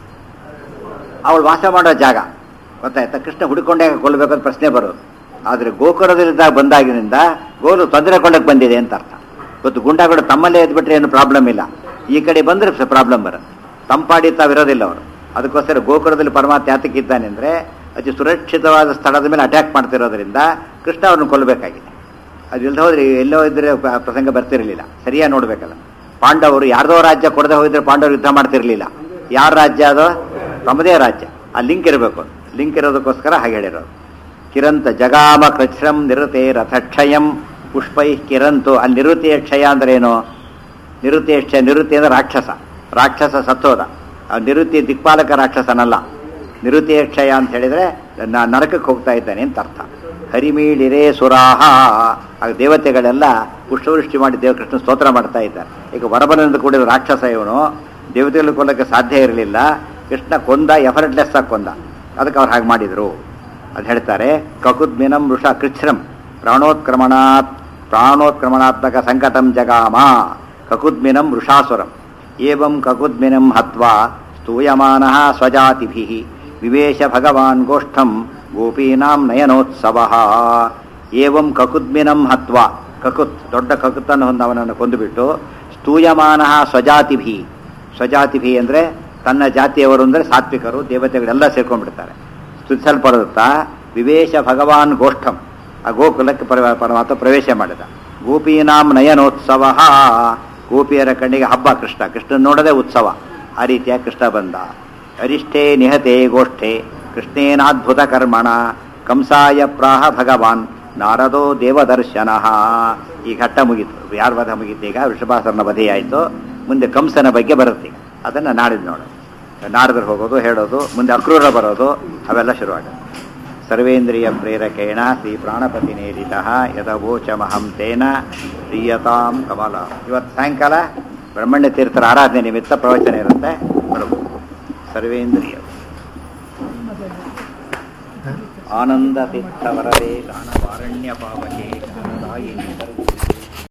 Speaker 1: ಅವಳು ವಾಸ ಮಾಡೋ ಜಾಗ ಗೊತ್ತಾಯ್ತಾ ಕೃಷ್ಣ ಹುಡುಕೊಂಡೇ ಕೊಲ್ಲಬೇಕಂತ ಪ್ರಶ್ನೆ ಬರೋದು ಆದರೆ ಗೋಕುಲದಲ್ಲಿದ್ದಾಗ ಬಂದಾಗಿನಿಂದ ಗೋಲು ತೊಂದರೆ ಕೊಳ್ಳಕ್ಕೆ ಬಂದಿದೆ ಅಂತ ಅರ್ಥ ಇವತ್ತು ಗುಂಡಾಗಳು ತಮ್ಮಲ್ಲೇ ಎದ್ಬಿಟ್ರೆ ಏನು ಪ್ರಾಬ್ಲಮ್ ಇಲ್ಲ ಈ ಕಡೆ ಬಂದರೆ ಪ್ರಾಬ್ಲಮ್ ಬರುತ್ತೆ ತಂಪಾಡಿ ತಾವಿರೋದಿಲ್ಲ ಅವರು ಅದಕ್ಕೋಸ್ಕರ ಗೋಕುಲದಲ್ಲಿ ಪರಮಾತ್ಮ ಯಾತಕ್ಕೆ ಇದ್ದಾನೆ ಅಂದರೆ ಅತಿ ಸುರಕ್ಷಿತವಾದ ಸ್ಥಳದ ಮೇಲೆ ಅಟ್ಯಾಕ್ ಮಾಡ್ತಿರೋದ್ರಿಂದ ಕೃಷ್ಣ ಅವ್ರನ್ನ ಕೊಲ್ಲಬೇಕಾಗಿದೆ ಅದು ಇಲ್ಲದೆ ಹೋದ್ರೆ ಎಲ್ಲೋ ಇದ್ರೆ ಪ- ಪ್ರಸಂಗ ಬರ್ತಿರಲಿಲ್ಲ ಸರಿಯಾಗಿ ನೋಡ್ಬೇಕಲ್ಲ ಪಾಂಡವರು ಯಾರ್ದೋ ರಾಜ್ಯ ಕೊಡದೆ ಹೋಗಿದ್ರೆ ಪಾಂಡವರು ಯುದ್ಧ ಮಾಡ್ತಿರ್ಲಿಲ್ಲ ಯಾರ ರಾಜ್ಯ ಅದು ತಮ್ಮದೇ ರಾಜ್ಯ ಆ ಲಿಂಕ್ ಇರಬೇಕು ಲಿಂಕ್ ಇರೋದಕ್ಕೋಸ್ಕರ ಹಾಗೆ ಹೇಳಿರೋದು ಕಿರಂತ ಜಗಾಮ ಕೃಚ್ಛ್ರಂ ನಿರುತೆ ರಥಕ್ಷಯಂ ಪುಷ್ಪೈ ಕಿರಂತು ಅಲ್ಲಿ ನಿರುತಿಯ ಕ್ಷಯ ಅಂದ್ರೇನು ನಿರುತಿಯ ಕ್ಷಯ ನಿರುತಿ ಅಂದ್ರೆ ರಾಕ್ಷಸ ರಾಕ್ಷಸ ಸತ್ತೋದ ಆ ನಿರುತಿ ದಿಕ್ಪಾಲಕ ರಾಕ್ಷಸನಲ್ಲ ನಿರುತಿಯ ಕ್ಷಯ ಅಂತ ಹೇಳಿದ್ರೆ ನ- ನರಕಕ್ಕೆ ಹೋಗ್ತಾ ಇದ್ದಾನೆ ಅಂತ ಅರ್ಥ ಹರಿಮೀಳಿರೇ ಸುರಾಹ ಆಗ ದೇವತೆಗಳೆಲ್ಲ ಪುಷ್ಪವೃಷ್ಟಿ ಮಾಡಿ ದೇವಕೃಷ್ಣ ಸ್ತೋತ್ರ ಮಾಡ್ತಾ ಇದ್ದಾರೆ ಈಗ ವರಬಲನಿಂದ ಕೂಡಿದ ರಾಕ್ಷಸ ಇವನು ದೇವತೆಗಳು ಕೊಲ್ಲಕ್ಕೆ ಸಾಧ್ಯ ಇರಲಿಲ್ಲ ಕೃಷ್ಣ ಕೊಂದ ಎಫರ್ಟ್ಲೆಸ್ ಆಗಿ ಕೊಂದ ಅದಕ್ಕೆ ಅವ್ರು ಹಾಗೆ ಮಾಡಿದರು ಅದು ಹೇಳ್ತಾರೆ ಕಕುದ್ಮಿನಂ ವೃಷ ಕೃಚ್ಛ್ರಂ ಪ್ರಾಣೋತ್ಕ್ರಮಣಾತ್ ಪ್ರಾಣೋತ್ಕ್ರಮಣಾತ್ಮಕ ಸಂಕಟಂ ಜಗಾಮ ಕಕುದ್ಮಿನಂ ವೃಷಾಸುರಂ ಏವಂ ಕಕುದ್ಮಿನಂ ಹತ್ವಾ ಸ್ತೂಯಮಾನ ಸ್ವಜಾತಿಭಿ ವಿವೇಶ ಭಗವಾನ್ ಗೋಷ್ಠಂ ಗೋಪೀನಾಂ ನಯನೋತ್ಸವ ಏವಂ ಕಕುದ್ಮಿನಂ ಹತ್ವಾ ಕಕುತ್ ದೊಡ್ಡ ಕಕುತ್ತನ್ನು ಹೊಂದವನನ್ನು ಕೊಂದುಬಿಟ್ಟು ಸ್ತೂಯಮಾನ ಸ್ವಜಾತಿಭಿ ಸ್ವಜಾತಿಭಿ ಅಂದರೆ ತನ್ನ ಜಾತಿಯವರು ಅಂದರೆ ಸಾತ್ವಿಕರು ದೇವತೆಗಳೆಲ್ಲ ಸೇರ್ಕೊಂಡ್ಬಿಡ್ತಾರೆ ಸ್ತುತಿಸಲ್ಪಡುತ್ತಾ ವಿವೇಶ ಭಗವಾನ್ ಗೋಷ್ಠಂ ಆ ಗೋಕುಲಕ್ಕೆ ಪರ- ಪರಮಾತ್ಮ ಪ್ರವೇಶ ಮಾಡಿದ ಗೋಪೀನಾಂ ನಯನೋತ್ಸವ ಗೋಪಿಯರ ಕಣ್ಣಿಗೆ ಹಬ್ಬ ಕೃಷ್ಣ ಕೃಷ್ಣ ನೋಡದೆ ಉತ್ಸವ ಆ ರೀತಿಯ ಕೃಷ್ಣ ಬಂದ ಅರಿಷ್ಠೇ ನಿಹತೆ ಗೋಷ್ಠೆ ಕೃಷ್ಣೇನಾದ್ಭುತ ಕರ್ಮಣ ಕಂಸಾಯ ಪ್ರಾಹ ಭಗವಾನ್ ನಾರದೋ ದೇವದರ್ಶನ ಈ ಘಟ್ಟ ಮುಗೀತು ಯಾರ ವಧ ಮುಗೀತು ಈಗ ವೃಷಭಾಸರನ ವಧೆಯಾಯಿತು ಮುಂದೆ ಕಂಸನ ಬಗ್ಗೆ ಬರುತ್ತೆ ಈಗ. ಅದನ್ನು ನಾಡಿದ್ದು ನೋಡು ನಾರದರು ಹೋಗೋದು ಹೇಳೋದು ಮುಂದೆ ಅಕ್ರೂರ ಬರೋದು ಅವೆಲ್ಲ ಶುರುವಾಗುತ್ತೆ ಸರ್ವೇಂದ್ರಿಯ ಪ್ರೇರಕೇಣ ಶ್ರೀ ಪ್ರಾಣಪತಿ ನೇರಿತ ಯದವೋಚಮಹಂ ತೇನ ಪ್ರಿಯತಾಂ ಕಮಲ ಇವತ್ತು ಸಾಯಂಕಾಲ ಬ್ರಹ್ಮಣ್ಯ ತೀರ್ಥರ ಆರಾಧನೆ ನಿಮಿತ್ತ ಪ್ರವಚನ ಇರುತ್ತೆ ಬರಬಹುದು ಸರ್ವೇಂದ್ರಿಯ ಆನಂದ ತೀರ್ಥವರದೇ ದಾನವಾರಣ್ಯ ಪಾವಕೆ ಜ್ಞಾನದಾಯಿನಿ